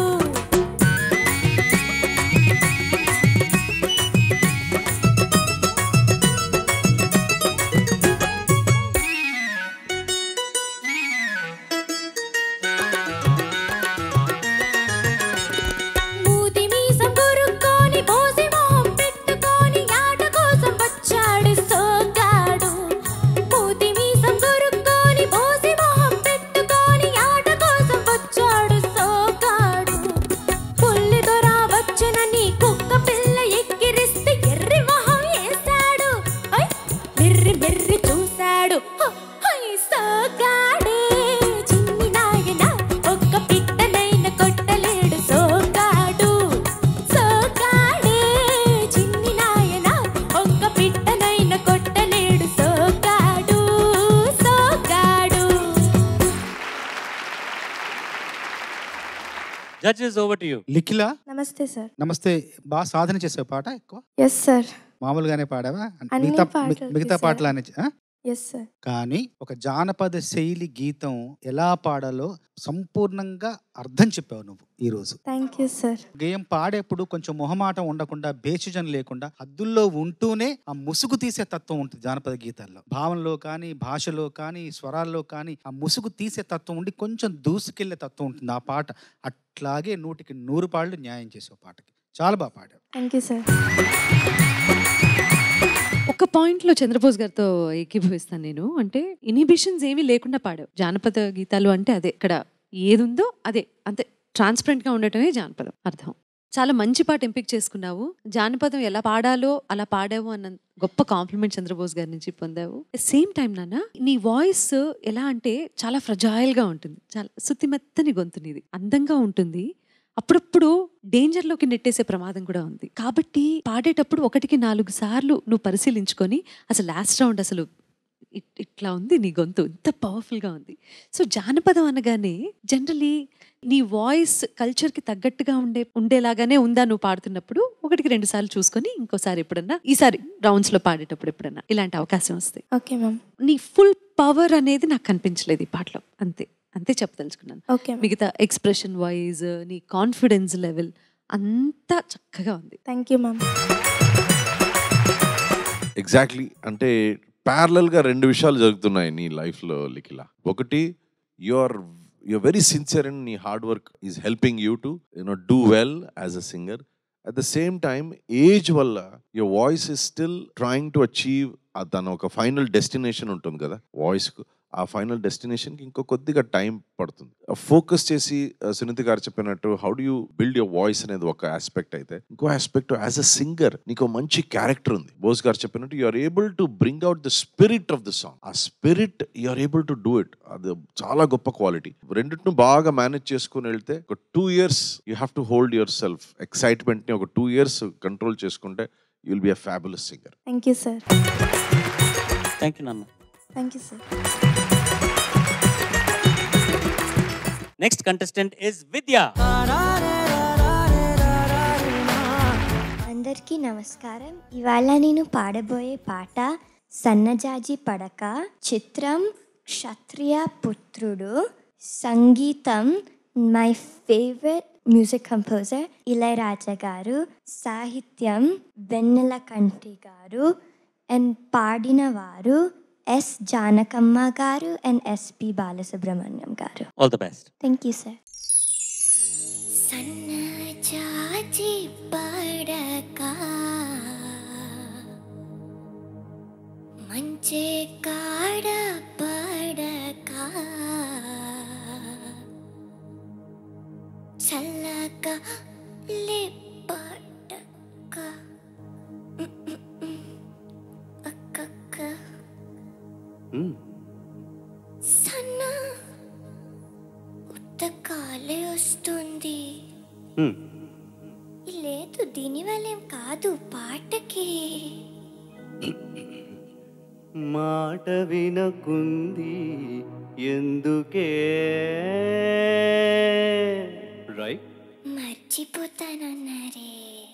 మూతి మీసం కొరుక్కొని మోసి మొహం పెట్టుకొని ఆట కోసం వచ్చాడు judges over to you Likhila నమస్తే సార్ నమస్తే బాగా సాధన చేసావు పాట ఎక్కువ ఎస్ సార్ మామూలుగానే పాడావా అన్ని మిగతా పాటలు మిగతా చేశా. పాటలు అనే ఎస్ సార్ కానీ ఒక జానపద శైలి గీతం ఎలా పాడాలో సంపూర్ణంగా అర్థం చెప్పావు నువ్వు ఈ రోజు థ్యాంక్ యూ సార్ గేయం పాడేప్పుడు కొంచెం మొహమాటం ఉండకుండా బేచిజన్ లేకుండా హద్దుల్లో ఉంటూనే ఆ ముసుగు తీసే తత్వం ఉంటుంది జానపద గీతాల్లో భావంలో కానీ భాషలో కానీ స్వరాల్లో కానీ ఆ ముసుగు తీసే తత్వం ఉండి కొంచెం దూసుకెళ్లే తత్వం ఉంటుంది ఆ పాట అట్లాగే నూటికి నూరు పాళ్ళు న్యాయం చేసావు పాటకి చాలా బాగా పాడావు థ్యాంక్ యూ సార్ ఒక పాయింట్లో చంద్రబోస్ గారితో ఏకీభవిస్తాను నేను అంటే ఇనిబిషన్స్ ఏమీ లేకుండా పాడావు జానపద గీతాలు అంటే అదే ఇక్కడ ఏది ఉందో అదే అంతే ట్రాన్స్పరెంట్ గా ఉండటమే జానపదం అర్థం చాలా మంచి పాట ఎంపిక చేసుకున్నావు జానపదం ఎలా పాడాలో అలా పాడావు అన్న గొప్ప కాంప్లిమెంట్ చంద్రబోస్ గారి నుంచి పొందావు సేమ్ టైం నాన్న నీ వాయిస్ ఎలా అంటే చాలా ఫ్రజాయిల్ గా ఉంటుంది చాలా సుత్తిమెత్తని గొంతు నీది అందంగా ఉంటుంది అప్పుడప్పుడు డేంజర్ లోకి నెట్టేసే ప్రమాదం కూడా ఉంది కాబట్టి పాడేటప్పుడు ఒకటికి నాలుగు సార్లు నువ్వు పరిశీలించుకొని అసలు లాస్ట్ రౌండ్ అసలు ఇట్- ఇట్లా ఉంది నీ గొంతు ఇంత పవర్ఫుల్ గా ఉంది సో జానపదం అనగానే జనరలీ నీ వాయిస్ కల్చర్ కి తగ్గట్టుగా ఉండే ఉండేలాగానే ఉందా నువ్వు పాడుతున్నప్పుడు ఒకటికి రెండు సార్లు చూసుకొని ఇంకోసారి ఎప్పుడన్నా ఈసారి రౌండ్స్ లో పాడేటప్పుడు ఎప్పుడన్నా ఇలాంటి అవకాశం వస్తాయి ఓకే మ్యామ్ నీ ఫుల్ పవర్ అనేది నాకు కనిపించలేదు ఈ పాటలో అంతే అంతే చెప్పదలుచుకున్నాను ఓకే మ్యామ్ మిగతా ఎక్స్ప్రెషన్ వైజ్ నీ కాన్ఫిడెన్స్ లెవెల్ అంతా చక్కగా ఉంది థ్యాంక్ యూ మ్యామ్ ఎగ్జాక్ట్లీ అంటే parallel గా రెండు విషయాలు జరుగుతున్నాయి నీ లైఫ్లో లిఖిల ఒకటి you are you very sincere and నీ hard work is helping you to you know do well as a singer at the same time age వల్ల your voice is still trying to achieve తన ఒక ఫైనల్ డెస్టినేషన్ ఉంటుంది కదా వాయిస్కు ఆ final డెస్టినేషన్కి ఇంకో కొద్దిగా time పడుతుంది ఫోకస్ చేసి ఆ, సునీత గారు చెప్పినట్టు how do you build your voice అనేది ఒక ఆస్పెక్ట్ అయితే ఇంకో ఆస్పెక్ట్ యాజ్ అ సింగర్ నీకు మంచి క్యారెక్టర్ ఉంది బోస్ గారు చెప్పినట్టు you are able to bring out the spirit of the song ఆ spirit you are able to do it అది చాలా గొప్ప క్వాలిటీ రెండింటిని బాగా మేనేజ్ చేసుకుని వెళ్తే ఒక two years you have to hold yourself ఎక్సైట్మెంట్ని ఒక టూ ఇయర్స్ కంట్రోల్ చేసుకుంటే you will be a fabulous singer thank you sir thank you నాన్న thank you sir next contestant is Vidya అందరికీ నమస్కారం ఇవాళ నేను పాడబోయే పాట సన్నజాజి పడక చిత్రం క్షత్రియ పుత్రుడు సంగీతం my favourite music composer Ilaiyaraaja garu సాహిత్యం వెన్నెల కంటి గారు అండ్ పాడిన వారు ఎస్ జానకమ్మ గారు and S P Balasubrahmanyam garu all the best thank you sir సన్నజాజి పడక మంచే కాడ పడక చల్లగా లేపడక అక్కక్క సన్న ఉత్తకాలే వస్తుంది లేదు దీనివల్ల ఏం కాదు పాటకి మాట వినకుంది ఎందుకే రైట్ మర్చిపోతానన్నారే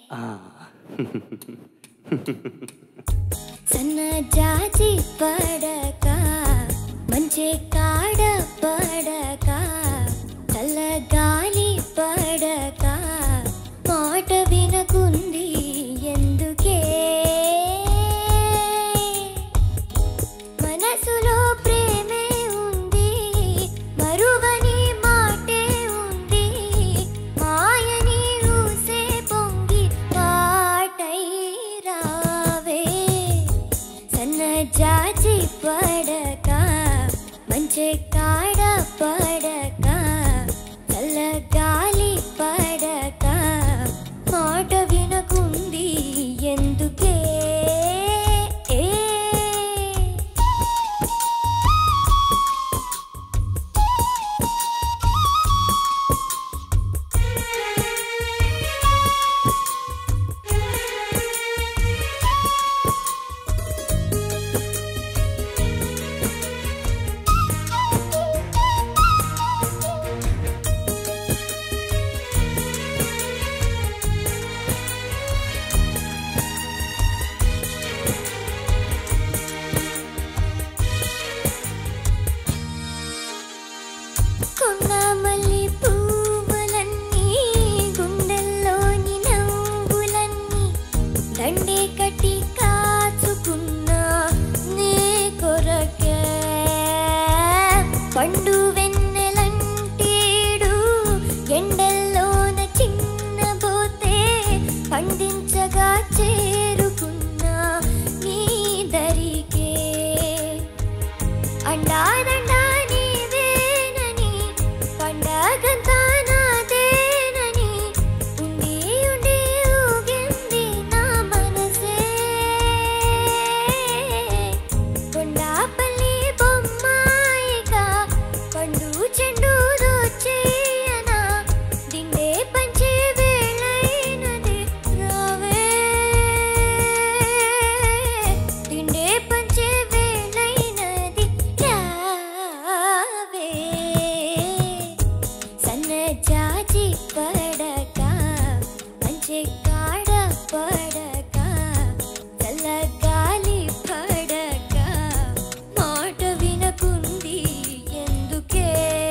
సన్న జాజి పడక మంచి కాడ పడక చల్ల గాలి పడక మాట వినకుంది ఎందుకే మనసులో ప్రేమే ఉంది మరువని మాటే ఉంది మాయని ఊసే పొంగి పాటై రావే సన్న జాజి పడక మంచి కాడ పడక చల్లగా దండే కట్టి కాచుకున్నా నీ కొరకే పండు వెన్నెలంటీడు ఎండల్లోన చిన్నబోతే పండించగా చేరుకున్నా నీ దరికే అండాదండా నీవేనని పండగంతా నాదేనని ఉండి ఉండి ఊగింది నా మనసే కొండాపల్లి బొమ్మాయిగా పండు చెండు దోచేయనా దిండే పంచే వేళైనది రావే దిండే పంచే వేళైనది రావే సన్న జాజి పడక మంచి కాడ పడక చల్ల గాలి పడక మాట వినకుంది ఎందుకే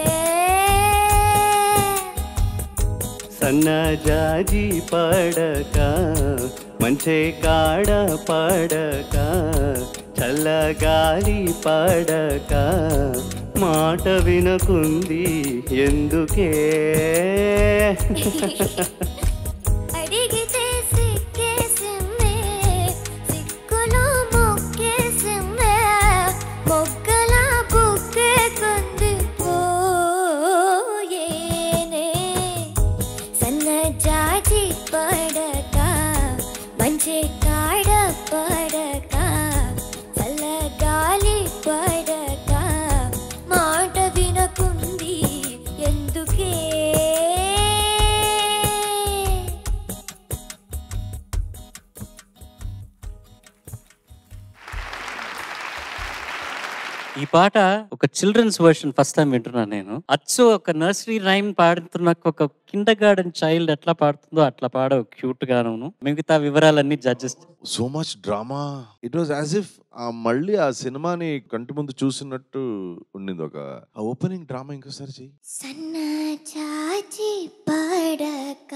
సన్నజాజి పడక మంచే కాడ పడక చల్లగాలి పడక మాట వినకుంది ఎందుకే అడిగితే సిక్కేసిందే సిక్కులో మొక్కేసిందే మొగ్గల బుక్కే కంది పోయేనే సన్న జాజి పడక మంచి కాడ పడక చల్ల గాలి పడక మాట వినకుంది ఎందుకే ఈ పాట ఒక చిల్డ్రన్స్ వర్షన్ ఫస్ట్ టైం వింటున్నాను నేను అచ్చు ఒక నర్సరీ రైమ్ పాడుతున్న ఒక కిండర్ గార్డెన్ చైల్డ్ ఎట్లా పాడుతుందో అట్లా పాడ క్యూట్ గాను మిగతా వివరాలన్నీ judges so much drama it was as if మళ్ళీ ఆ సినిమాని కంటి ముందు చూసినట్టు ఉండింది ఒక ఆ ఓపెనింగ్ డ్రామా ఇంకోసారి చెయ్యి సన్న చాచి పడక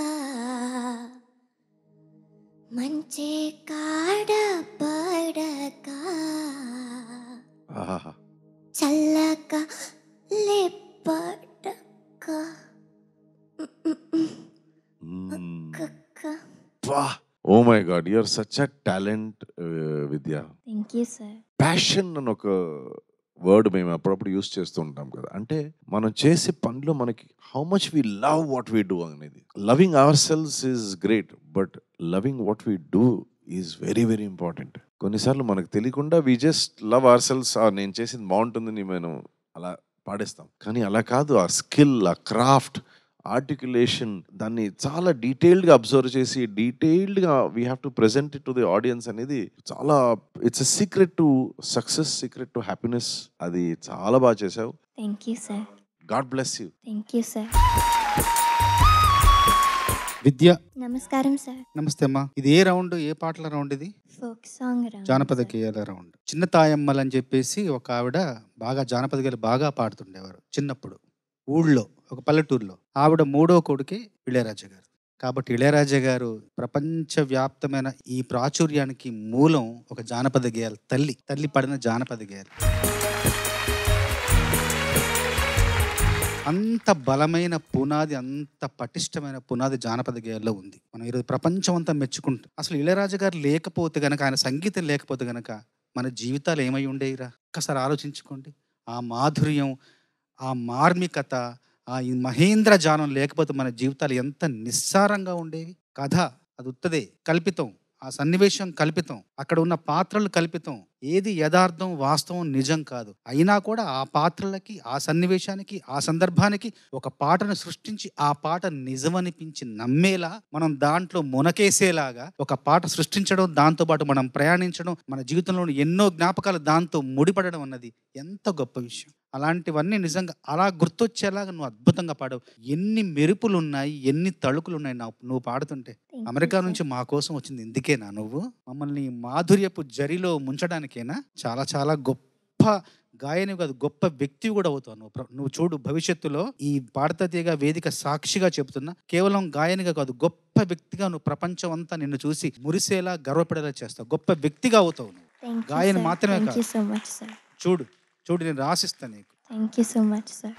మంచి కాడ పడక ఆహాహా. చల్లక లేపడక కక్క oh my god you're such a talent Vidya thank you sir passion అని ఒక వర్డ్ మేము అప్పుడప్పుడు యూస్ చేస్తూ ఉంటాం కదా అంటే మనం చేసే పనిలో మనకి how much we love what we do అనేది loving ourselves is great but loving what we do is very very important కొన్నిసార్లు మనకు తెలియకుండా we just love ourselves నేను చేసింది బాగుంటుందని మేము అలా పాడేస్తాం కానీ అలా కాదు ఆ స్కిల్ ఆ క్రాఫ్ట్ ఆర్టికులేషన్ దాన్ని చాలా డీటెయిల్డ్గా అబ్జర్వ్ చేసి డీటెయిల్డ్గా we have to present it to the audience అనేది చాలా it's a secret to success secret to happiness అది చాలా బాగా చేసావు thank you sir god bless you thank you sir Vidya నమస్కారం సార్ నమస్తే అమ్మా ఇది ఏ రౌండ్ ఏ పాటల రౌండ్ ఇది ఫోక్ సాంగ్ జానపద గేయాల రౌండ్ చిన్న తాయమ్మలు అని చెప్పేసి ఒక ఆవిడ బాగా జానపద గేయాలు బాగా పాడుతుండేవారు చిన్నప్పుడు ఊళ్ళో ఒక పల్లెటూరులో ఆవిడ మూడో కొడుకే ఇళయరాజా గారు కాబట్టి ఇళయరాజా గారు ప్రపంచవ్యాప్తమైన ఈ ప్రాచుర్యానికి మూలం ఒక జానపద గేయాలు తల్లి తల్లి పడిన జానపద గేయాలు అంత బలమైన పునాది అంత పటిష్టమైన పునాది జానపద గేయాల్లో ఉంది మనం ఈరోజు ప్రపంచం అంతా మెచ్చుకుంటాం అసలు ఇళయరాజు గారు లేకపోతే గనక ఆయన సంగీతం లేకపోతే గనక మన జీవితాలు ఏమై ఉండేవిరా ఒక్కసారి ఆలోచించుకోండి ఆ మాధుర్యం ఆ మార్మికత ఆ ఈ మహేంద్ర జానం లేకపోతే మన జీవితాలు ఎంత నిస్సారంగా ఉండేవి కథ అది ఉత్తదే కల్పితం ఆ సన్నివేశం కల్పితం అక్కడ ఉన్న పాత్రలు కల్పితం ఏది యథార్థం వాస్తవం నిజం కాదు అయినా కూడా ఆ పాత్రలకి ఆ సన్నివేశానికి ఆ సందర్భానికి ఒక పాటను సృష్టించి ఆ పాట నిజమనిపించి నమ్మేలా మనం దాంట్లో మునకేసేలాగా ఒక పాట సృష్టించడం దాంతో పాటు మనం ప్రయాణించడం మన జీవితంలోని ఎన్నో జ్ఞాపకాలు దాంతో ముడిపడడం అన్నది ఎంత గొప్ప విషయం అలాంటివన్నీ నిజంగా అలా గుర్తొచ్చేలాగా నువ్వు అద్భుతంగా పాడవు ఎన్ని మెరుపులు ఉన్నాయి ఎన్ని తళుకులు ఉన్నాయి నా- నువ్వు పాడుతుంటే అమెరికా నుంచి మా కోసం వచ్చింది ఇందుకేనా నువ్వు మమ్మల్ని మాధుర్యపు జరిలో ముంచడానికేనా చాలా చాలా గొప్ప గాయని కాదు గొప్ప వ్యక్తి కూడా అవుతావు నువ్వు ప్ర- నువ్వు చూడు భవిష్యత్తులో ఈ భారతీయ వేదిక సాక్షిగా చెబుతున్నా కేవలం గాయనిగా కాదు గొప్ప వ్యక్తిగా నువ్వు ప్రపంచం అంతా నిన్ను చూసి మురిసేలా గర్వపడేలా చేస్తావు గొప్ప వ్యక్తిగా అవుతావు నువ్వు థ్యాంక్ యూ గాయని సార్ మాత్రమే థ్యాంక్ యూ కాదు సో మచ్ సార్ చూడు చూడు నేను రాసిస్తాను నీకు thank you so much sir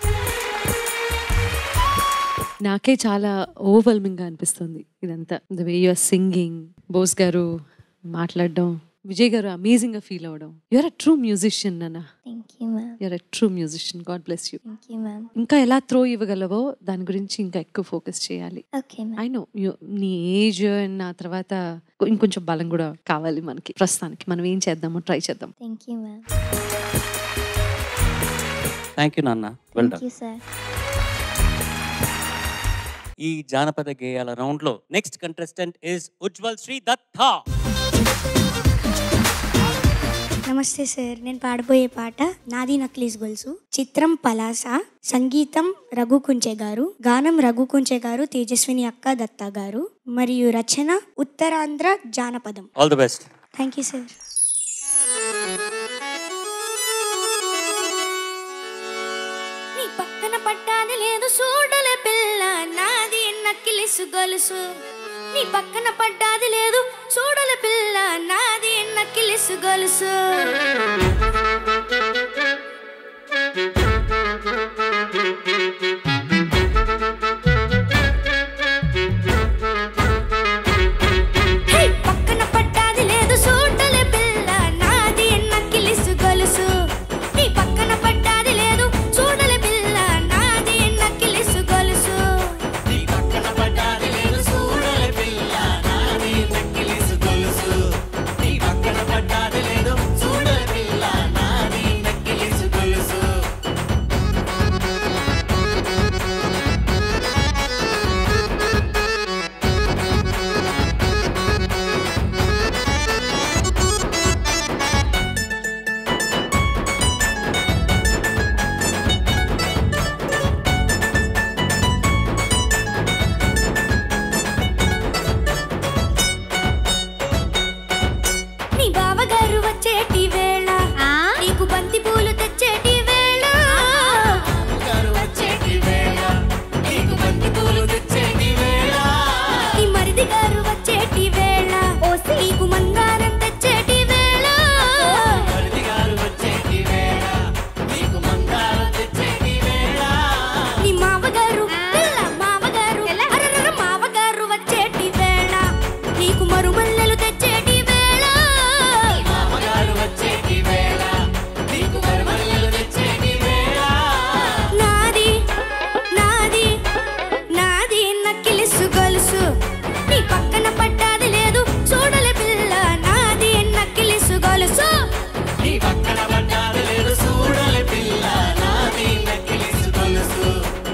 నాకే చాలా ఓవర్వెల్మింగ్గా అనిపిస్తుంది ఇదంతా the way you're singing Bose garu మాట్లాడడం విజయ్ గారు అమేజింగ్గా ఫీల్ అవ్వడం యూఆర్ అ ట్రూ మ్యూజిషియన్ అన్న thank you ma'am you're a true musician god bless you thank you ma'am ఇంకా ఎలా త్రో ఇవ్వగలవో దాని గురించి ఇంకా ఎక్కువ ఫోకస్ చేయాలి ఓకే మ్యామ్ ఐ నో నీ ఏజ్ అండ్ నా తర్వాత ఇంకొంచెం బలం కూడా కావాలి మనకి ప్రస్తుతానికి మనం ఏం చేద్దామో ట్రై చేద్దాం thank you ma'am thank you నాన్న well thank done you sir ఈ జానపద గేయాల రౌండ్ లో next contestant is Ujwal Sri Datta నమస్తే సార్ నేను పాడబోయే పాట నాది నక్లీస్ గొలుసు చిత్రం పలాస సంగీతం రఘు కుంచే గారు గానం రఘు కుంచే గారు తేజస్విని అక్క దత్తా గారు మరియు రచన ఉత్తరాంధ్ర జానపదం all the best thank you sir నీ పక్కన పట్టాది లేదు చూడలే పిల్ల నాది నక్కిలిసు గొలుసు నీ పక్కన పడ్డాది లేదు చూడలే పిల్ల నాది నక్కిలిసు గొలుసు హే, పక్కన పట్టాది లేదు చూడలే పిల్ల నాది నక్కిలిసు గొలుసు నీ పక్కన పట్టాది లేదు చూడలే పిల్ల నాది నక్కిలిసు గొలుసు నీ పక్కన పట్టాది లేదు చూడలే పిల్ల నాది నక్కిలిసు గొలుసు నీ పక్కన పట్టాది లేదు చూడలే పిల్ల నాది నక్కిలిసు గొలుసు నీ బావగారు వచ్చేటి వేళ నీకు బంతి పూలు తెచ్చేటి వేళ వచ్చేటి వేళ నీకు బంతి పూలు తెచ్చేటి వేళ నీ మరిది గారు వచ్చేటి వేళ నీకు మందారం తెచ్చేటి వేళ మరిది గారు వచ్చేటి వేళ నీకు మందారం తెచ్చేటి వేళ నీ మావగారు పిల్ల మావగారు అరరర మావగారు వచ్చేటి వేళ నీకు మరుమల్లెలు తెచ్చేటి వేళ మామగారు వచ్చేటి వేళ నీకు మరుమల్లెలు తెచ్చేటి వేళ నాది నాది నాది నక్కిలిసు గొలుసు నీ పక్కన పడ్డాది లేదు చూడలే పిల్ల నాది నక్కిలిసు గొలుసు నీ పక్కన పడ్డాది లేదు చూడలే పిల్ల నాది నక్కిలిసు గొలుసు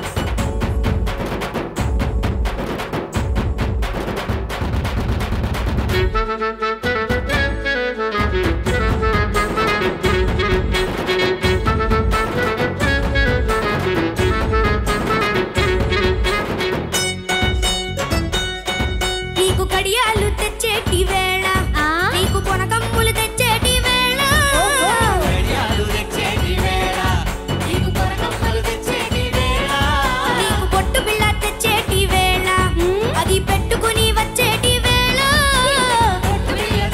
నీకు కడియాలు తెచ్చేటి వేళ నీకు కొనకమ్ములు తెచ్చేటి వేళ కడియాలు తెచ్చేటి వేళ నీకు కొనకమ్ములు తెచ్చేటి వేళ నీకు పొట్టు బిళ్ళ తెచ్చేటి వేళ అది పెట్టుకుని వచ్చేటి వేళ పొట్టు బిళ్ళ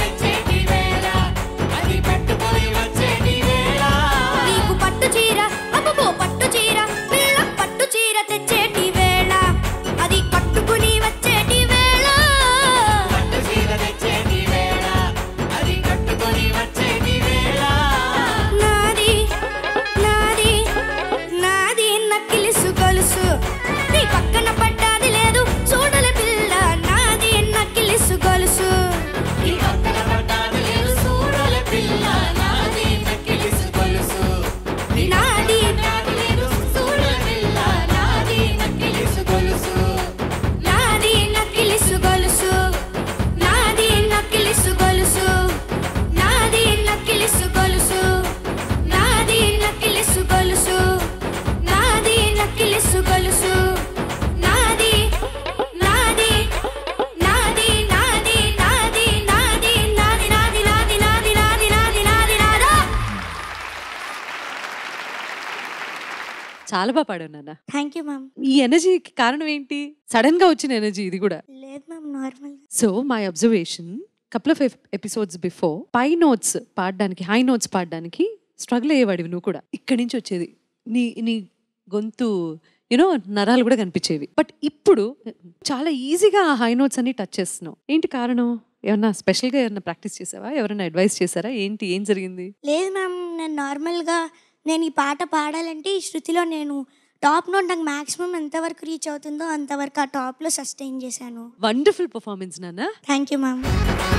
చాలా బాగా పాడావు నాన్న థ్యాంక్ యూ మ్యామ్ ఈ ఎనర్జీకి కారణం ఏంటి సడన్ గా వచ్చిన ఎనర్జీ ఇది కూడా లేదు ma'am normal so my observation couple of episodes before పై నోట్స్ పాడడానికి హై నోట్స్ పాడడానికి స్ట్రగుల్ అయ్యేవాడివి నువ్వు కూడా ఇక్కడి నుంచి వచ్చేది నీ నీ గొంతు యూనో నరాలు కూడా కనిపించేవి బట్ ఇప్పుడు చాలా ఈజీగా ఆ హై నోట్స్ అన్ని టచ్ చేస్తున్నావు ఏంటి కారణం ఏమన్నా స్పెషల్గా ఏమన్నా ప్రాక్టీస్ చేసావా ఎవరైనా అడ్వైస్ చేశారా ఏంటి ఏం జరిగింది లేదు మ్యామ్ నేను నార్మల్గా నేను ఈ పాట పాడాలంటే ఈ శృతిలో నేను టాప్ నోట్ నాకు మాక్సిమం ఎంతవరకు రీచ్ అవుతుందో అంతవరకు ఆ టాప్లో సస్టైన్ చేశాను వండర్ఫుల్ పర్ఫార్మెన్స్ నాన్న థ్యాంక్ యూ మ్యామ్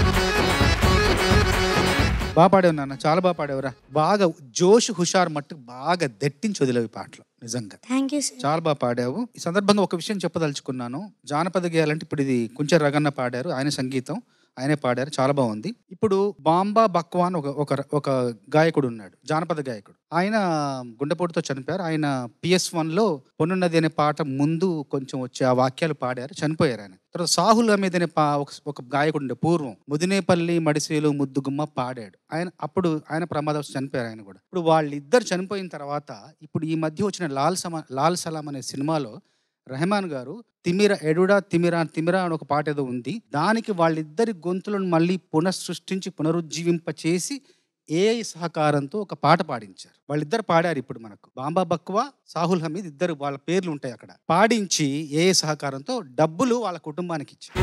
బాగా పాడావు నాన్న చాలా బాగా పాడావురా బాగా జోష్ హుషార్ మట్టు బాగా దట్టించి వదిలేవు ఈ పాటలు నిజంగా థ్యాంక్ యూ సార్ చాలా బాగా పాడావు ఈ సందర్భంగా ఒక విషయం చెప్పదలుచుకున్నాను జానపద గేయాలంటే ఇప్పుడు ఇది కొంచెం రగన్న పాడారు ఆయన సంగీతం ఆయనే పాడారు చాలా బాగుంది ఇప్పుడు బాంబా బక్వా అని ఒక ఒక ఒక గాయకుడు ఉన్నాడు జానపద గాయకుడు ఆయన గుండెపోటుతో చనిపోయారు ఆయన పిఎస్ వన్లో పొన్నున్నది అనే పాట ముందు కొంచెం వచ్చి ఆ వాక్యాలు పాడారు చనిపోయారు ఆయన తర్వాత సాహుల్ అమీద్ అనే పా ఒక ఒక గాయకుడు ఉండే పూర్వం ముదినేపల్లి మడిసేలు ముద్దుగుమ్మ పాడాడు ఆయన అప్పుడు ఆయన ప్రమాదం చనిపోయారు ఆయన కూడా ఇప్పుడు వాళ్ళిద్దరు చనిపోయిన తర్వాత ఇప్పుడు ఈ మధ్య వచ్చిన లాల్ సమా లాల్ సలాం అనే సినిమాలో రెహమాన్ గారు తిమిర ఎడుడా తిమిరా తిమిరా అని ఒక పాట ఏదో ఉంది దానికి వాళ్ళిద్దరి గొంతులను మళ్ళీ పునఃసృష్టించి పునరుజ్జీవింప చేసి ఏఐ సహకారంతో ఒక పాట పాడించారు వాళ్ళిద్దరు పాడారు ఇప్పుడు మనకు బాంబా బక్వా సాహుల్ హమీద్ ఇద్దరు వాళ్ళ పేర్లు ఉంటాయి అక్కడ పాడించి ఏఐ సహకారంతో డబ్బులు వాళ్ళ కుటుంబానికి ఇచ్చారు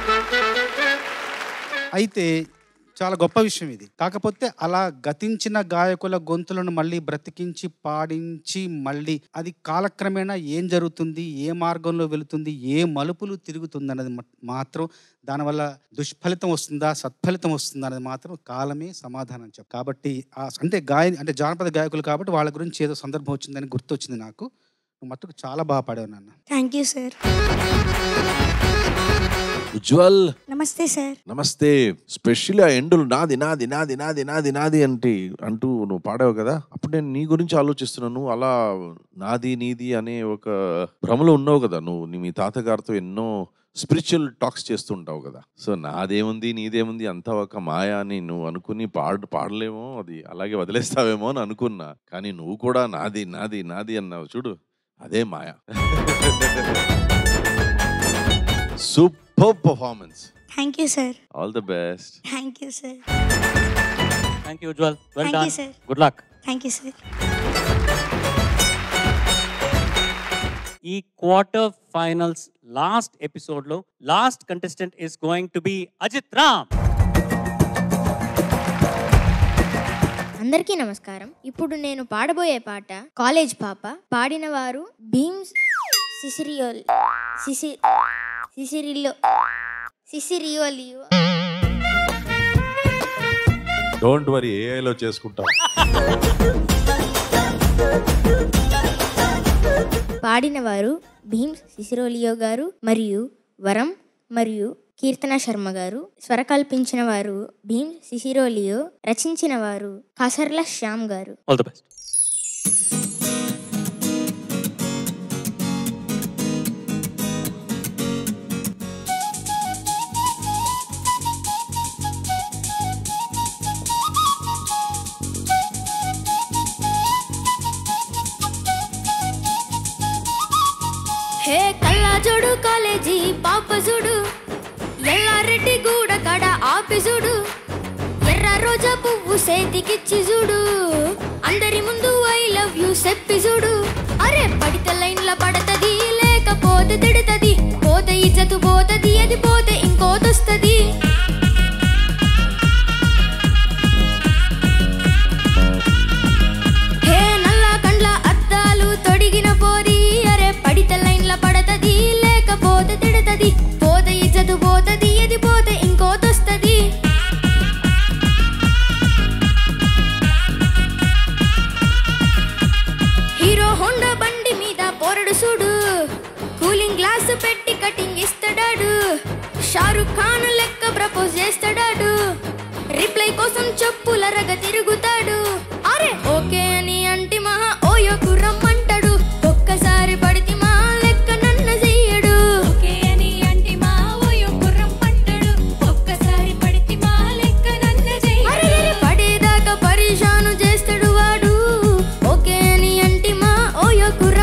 అయితే చాలా గొప్ప విషయం ఇది కాకపోతే అలా గతించిన గాయకుల గొంతులను మళ్ళీ బ్రతికించి పాడించి మళ్ళీ అది కాలక్రమేణా ఏం జరుగుతుంది ఏ మార్గంలో వెళుతుంది ఏ మలుపులు తిరుగుతుంది అన్నది మ- మాత్రం దానివల్ల దుష్ఫలితం వస్తుందా సత్ఫలితం వస్తుందా అనేది మాత్రం కాలమే సమాధానం చెప్పు కాబట్టి ఆ అంటే గాయ అంటే జానపద గాయకులు కాబట్టి వాళ్ళ గురించి ఏదో సందర్భం వచ్చిందని గుర్తొచ్చింది నాకు నువ్వు మట్టుకు చాలా బాగా పాడావు నాన్న థ్యాంక్ యూ సార్ ఉజ్వల్ నమస్తే సార్ నమస్తే స్పెషల్ ఆ ఎండులు నాది నాది నాది నాది నాది నాది అంటే అంటూ నువ్వు పాడావు కదా అప్పుడు నేను నీ గురించి ఆలోచిస్తున్నాను అలా నాది నీది అనే ఒక భ్రమలో ఉన్నావు కదా నువ్వు నీ మీ తాతగారితో ఎన్నో స్పిరిచువల్ టాక్స్ చేస్తుంటావు కదా సో నాదేముంది నీదేముంది అంతా ఒక మాయ అని నువ్వు అనుకుని పాడు పాడలేమో అది అలాగే వదిలేస్తావేమో అని అనుకున్నా కానీ నువ్వు కూడా నాది నాది నాది అన్నావు చూడు అదే మాయ super performance thank you sir all the best thank you sir thank you Ujwal well thank you done sir good luck thank you sir ఈ క్వార్టర్ ఫైనల్స్ లాస్ట్ ఎపిసోడ్ లో last contestant is going to be Ajith Ram అందరికీ నమస్కారం ఇప్పుడు నేను పాడబోయే పాట college పాప పాడిన వారు భీమ్స్ సిసిరియోల్ సిసి సిసిరిలో సిసిరియోలియో డోంట్ వరీ ఏఐలో చేసుకుంటాం పాడిన వారు భీమ్స్ సిసిరోలియో గారు మరియు వరం మరియు కీర్తన శర్మ గారు స్వరకల్పించిన వారు భీమ్ సిసిరోలియో రచించిన వారు Kasarla Shyam garu all the best hey కల్లాజోడు కాలేజీ పాప చూడు ఎల్లారెడ్డి గూడ కడ ఆఫీసుడు ఎర్ర రోజా పువ్వు సేతికిచ్చి చూడు అందరి ముందు ఐ లవ్ యూ చెప్పి చూడు అరే పడితే లైన్ల పడతది లేకపోతే తిడతది పోతే ఇజ్జతు పోతది అది పోతే ఇంకోతొస్తది హే నల్ల కండ్ల అద్దాలు తొడిగిన పోరి అరే పడితే లైన్ల పడతది లేకపోతే తిడతది పోతే ఇజ్జతు పోతది అది పోతే ఇంకోతొస్తది హీరో హోండా బండి మీద పోరడు చూడు కూలింగ్ గ్లాస్ పెట్టి కటింగ్ ఇస్తాడాడు షారుఖ్ ఖాన్ లెక్క ప్రపోజ్ చేస్తాడాడు రిప్లై కోసం చెప్పుల రగ తిరుగుతాడు అరే ఓకే అని అంటి మహా ఓయో కుర్రమ్మంటాడు ఒక్కసారి పడితే మా లెక్క నన్ను చెయ్యడు ఓకే అని అంటి మా ఓయో కుర్రమ్మంటాడు ఒక్కసారి పడితే మా లెక్క నన్ను చెయ్యడు పడేదాకా పరిశాను చేస్తాడు వాడు ఓకే అని అంటి మా ఓయో కుర్ర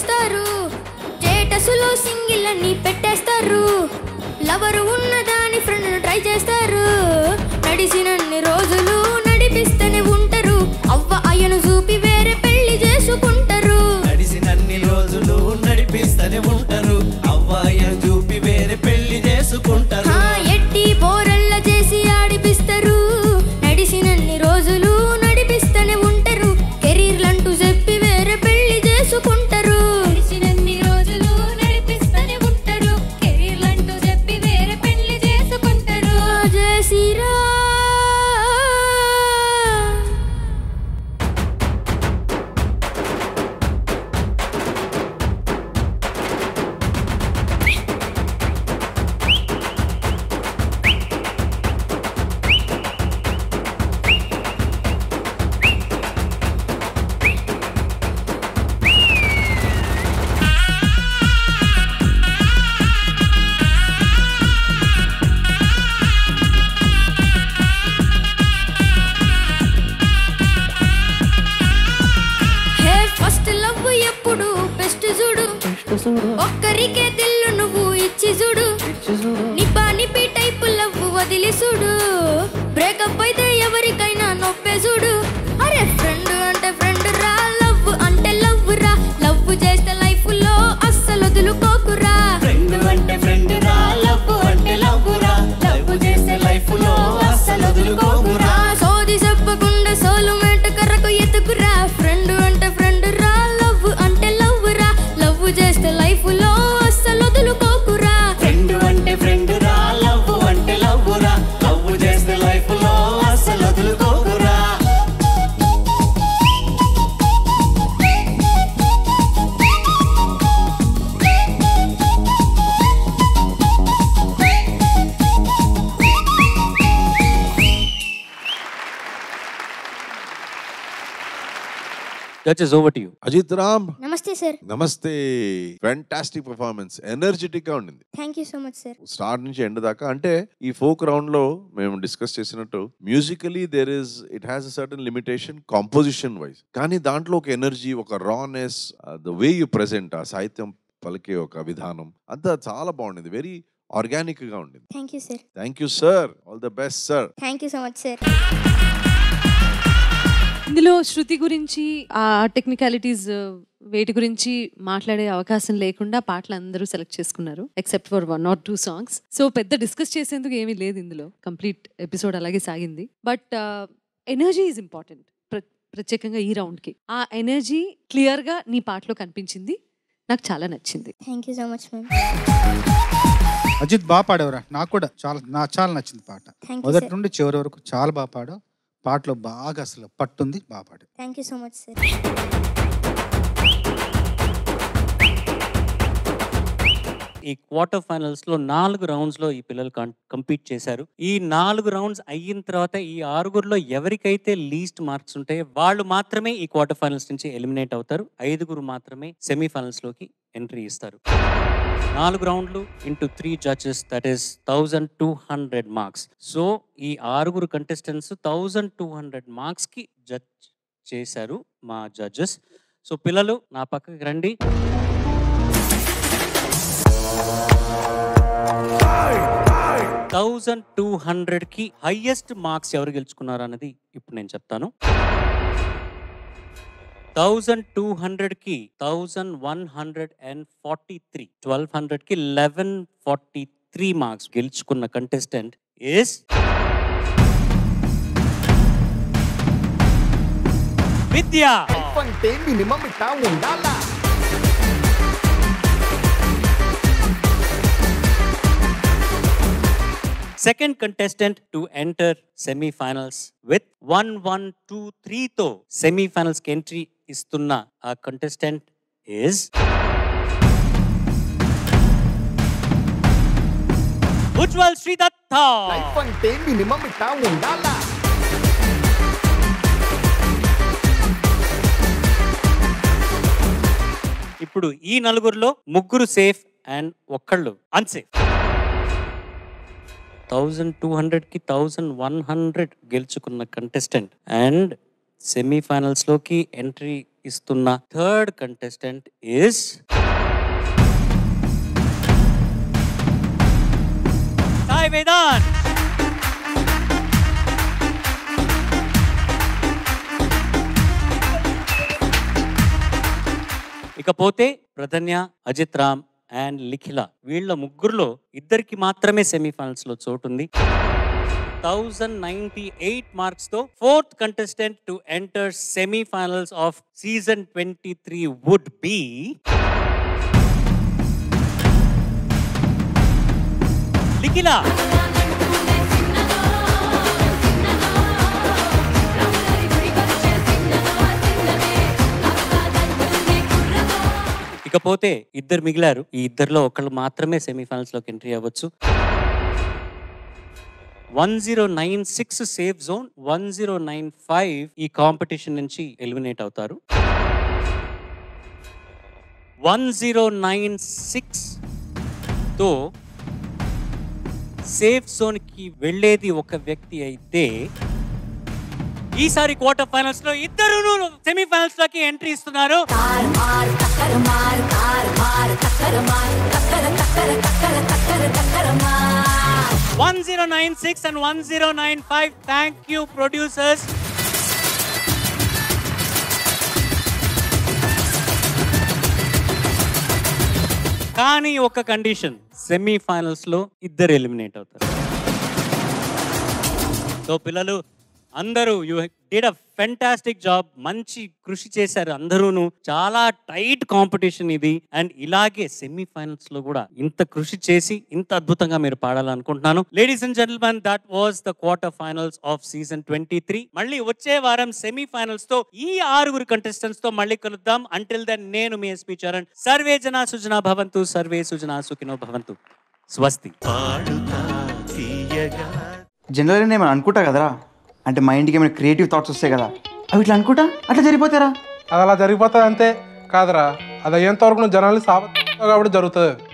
చేస్తారు స్టేటస్లో సింగిల్ అని పెట్టేస్తారు లవరు ఉన్నదాని ఫ్రెండ్ ట్రై చేస్తారు నడిచినన్ని రోజులు నడిపిస్తూనే ఉంటారు అవ్వ అయ్యను చూపి వేరే పెళ్లి చేసుకుంటారు నడిసినన్ని రోజులు నడిపిస్తూనే ఉంటారు అవ్వాయ చూపి వేరే పెళ్లి చేసుకుంటారు హా, ఎట్టి బోరల్ల చేసి ఆడిపిస్తారు నడిసినన్ని రోజులు నడిపిస్తూనే ఉంటారు కెరీర్లంటూ చెప్పి వేరే పెళ్లి చేసుకుంటారు నడిచినన్ని రోజులు నడిపిస్తూనే ఉంటారు కెరీర్లంటూ చెప్పి వేరే పెళ్లి చేసుకుంటారు జయసిరా హే ఫస్ట్ లవ్ ఎప్పుడు బెస్ట్ చూడు ఒక్కరికే దిల్లు నువ్వు ఇచ్చి చూడు నిపా నిపి టైప్ లవ్ వదిలి చూడు బ్రేకప్ అయితే ఎవరికైనా నొప్పే చూడు అరే ఫ్రెండ్ అంటే ఫ్రెండ్ రా లవ్ అంటే లవ్ రా లవ్ చేస్తే లైఫ్ లో అస్సలు వదులుకోకురా ఫ్రెండ్ అంటే ఫ్రెండ్ రా లవ్ అంటే లవ్ రా లవ్ చేసే లైఫ్ లో అస్సలు వదులుకోకురా ఆ సోది చెప్పకుండా సోలు మెంట కర్రకు ఎత్తుకురా ఫ్రెండ్ అంటే ఫ్రెండ్ రా లవ్ అంటే లవ్ రా లవ్ చేస్తే లైఫ్ లో అస్సలు వదులుకోకురా ఫ్రెండ్ అంటే ఫ్రెండ్ రా లవ్ అంటే లవ్ రా లవ్ చేసే లైఫ్ లో అస్సలు వదులుకోకురా judges over to you Ajith Ram నమస్తే సార్ నమస్తే ఫ్యాంటాస్టిక్ పర్ఫార్మెన్స్ ఎనర్జెటిక్ గా ఉండింది thank you so much sir start నుంచి ఎండ్ దాకా అంటే ఈ ఫోక్ రౌండ్ లో మేము డిస్కస్ చేసినట్టు musically there is it has a certain limitation composition wise కానీ దాంట్లో ఒక ఎనర్జీ ఒక rawness the way you present ఆ సాహిత్యం పలికే ఒక విధానం అంతా చాలా బాగుండింది వెరీ ఆర్గానిక్ గా ఉండింది thank you sir thank you sir all the best sir thank you so much sir ఇందులో శృతి గురించి ఆ టెక్నికాలిటీస్ వేటి గురించి మాట్లాడే అవకాశం లేకుండా పాటలు అందరూ సెలెక్ట్ చేసుకున్నారు except for one or two songs so పెద్ద డిస్కస్ చేసేందుకు ఏమీ లేదు ఇందులో కంప్లీట్ ఎపిసోడ్ అలాగే సాగింది బట్ ఎనర్జీ ఈజ్ ఇంపార్టెంట్ ప్రత్యేకంగా ఈ రౌండ్కి ఆ ఎనర్జీ క్లియర్గా నీ పాటలో కనిపించింది నాకు చాలా నచ్చింది thank you so much ma'am Ajith బాగా పాడేవరా నాకు కూడా చాలా నాకు చాలా నచ్చింది పాట Thank you, మొదటి sir. నుండి చివరి వరకు చాలా బాగా పాడావు పాటలో బాగా అసలు పట్టుంది బాగా పాడావు thank you so much sir ఈ క్వార్టర్ ఫైనల్స్ లో నాలుగు రౌండ్స్ లో ఈ పిల్లలు కంపీట్ చేశారు ఈ నాలుగు రౌండ్స్ అయిన తర్వాత ఈ ఆరుగురులో ఎవరికైతే లీస్ట్ మార్క్స్ ఉంటాయో వాళ్ళు మాత్రమే ఈ క్వార్టర్ ఫైనల్స్ నుంచి ఎలిమినేట్ అవుతారు ఐదుగురు మాత్రమే సెమీఫైనల్స్ లోకి ఎంట్రీ ఇస్తారు నాలుగు రౌండ్లు into three judges that is thousand two hundred marks so ఈ ఆరుగురు contestants thousand two hundred marks కి జడ్జ్ చేశారు మా జడ్జెస్ సో పిల్లలు నా పక్కకి రండి థౌజండ్ టూ హండ్రెడ్ కి హైయెస్ట్ మార్క్స్ ఎవరు గెలుచుకున్నారు అన్నది ఇప్పుడు నేను చెప్తాను థౌజండ్ టూ హండ్రెడ్ కి thousand one hundred and forty three twelve hundred కి లెవెన్ ఫార్టీ త్రీ మార్క్స్ గెలుచుకున్న కంటెస్టెంట్ ఇస్ విద్య అంటే మినిమం ఇట్టా ఉండాలా second contestant to enter semifinals with one one two త్రీతో సెమీఫైనల్స్ కి ఎంట్రీ ఇస్తున్న ఆ కంటెస్టెంట్ ఇస్ ఉజ్వల్ శ్రీదత్త అంటే మినిమం ఇట్టా ఉండాలా ఇప్పుడు ఈ నలుగురిలో ముగ్గురు సేఫ్ అండ్ ఒక్కళ్ళు అన్సేఫ్ థౌజండ్ టూ హండ్రెడ్కి థౌజండ్ వన్ హండ్రెడ్ గెలుచుకున్న కంటెస్టెంట్ అండ్ సెమీఫైనల్స్లోకి ఎంట్రీ ఇస్తున్న third contestant is Sai Vedanth ఇకపోతే ప్రధన్య అజిత్ రామ్ అండ్ లిఖిల వీళ్ళ ముగ్గురులో ఇద్దరికి మాత్రమే సెమీఫైనల్స్ లో చోటు ఉంది థౌజండ్ నైన్టీ ఎయిట్ మార్క్స్ తో fourth contestant to enter semifinals of season twenty three would be Likhila ఇకపోతే ఇద్దరు మిగిలారు ఈ ఇద్దరిలో ఒకళ్ళు మాత్రమే సెమీఫైనల్స్ లోకి ఎంట్రీ అవ్వచ్చు one zero nine six safe zone one zero nine five ఈ కాంపిటీషన్ నుంచి ఎలిమినేట్ అవుతారు వన్ జీరో నైన్ సిక్స్ తో సేఫ్ జోన్ కి వెళ్ళేది ఒక వ్యక్తి అయితే ఈసారి క్వార్టర్ ఫైనల్స్ లో ఇద్దరు సెమీఫైనల్స్ లోకి ఎంట్రీ ఇస్తున్నారు one zero nine six and one zero nine five thank you producers కానీ ఒక కండిషన్ సెమీఫైనల్స్ లో ఇద్దరు ఎలిమినేట్ అవుతారు సో పిల్లలు అందరూ you did a fantastic job మంచి కృషి చేశారు అందరూను చాలా టైట్ కాంపిటీషన్ ఇది అండ్ ఇలాగే సెమీఫైనల్స్ లో కూడా ఇంత కృషి చేసి ఇంత అద్భుతంగా మీరు పాడాలనుకుంటున్నాను ladies and gentlemen that was the quarter finals of season twenty three మళ్ళీ వచ్చే వారం సెమీఫైనల్స్ తో ఈ ఆరుగురు కంటెస్టెంట్స్ తో మళ్ళీ కలుద్దాం అంటిల్ దెన్ నేను మీ ఎస్పీ చరణ్ సర్వే జన సుజనా భవంతు సర్వే సుజనా సుఖినో భవంతు స్వస్తి జనరల్గా నేను ఏమైనా అనుకుంటా కదరా అంటే మైండ్కి ఏమైనా క్రియేటివ్ థాట్స్ వస్తాయి కదా అవి ఇట్లా అనుకుంటా అట్లా జరిగిపోతారా అది అలా జరిగిపోతుంది అంతే కాదురా అది అయ్యేంత వరకు నువ్వు జనాలు సాబ కాబట్టి జరుగుతుంది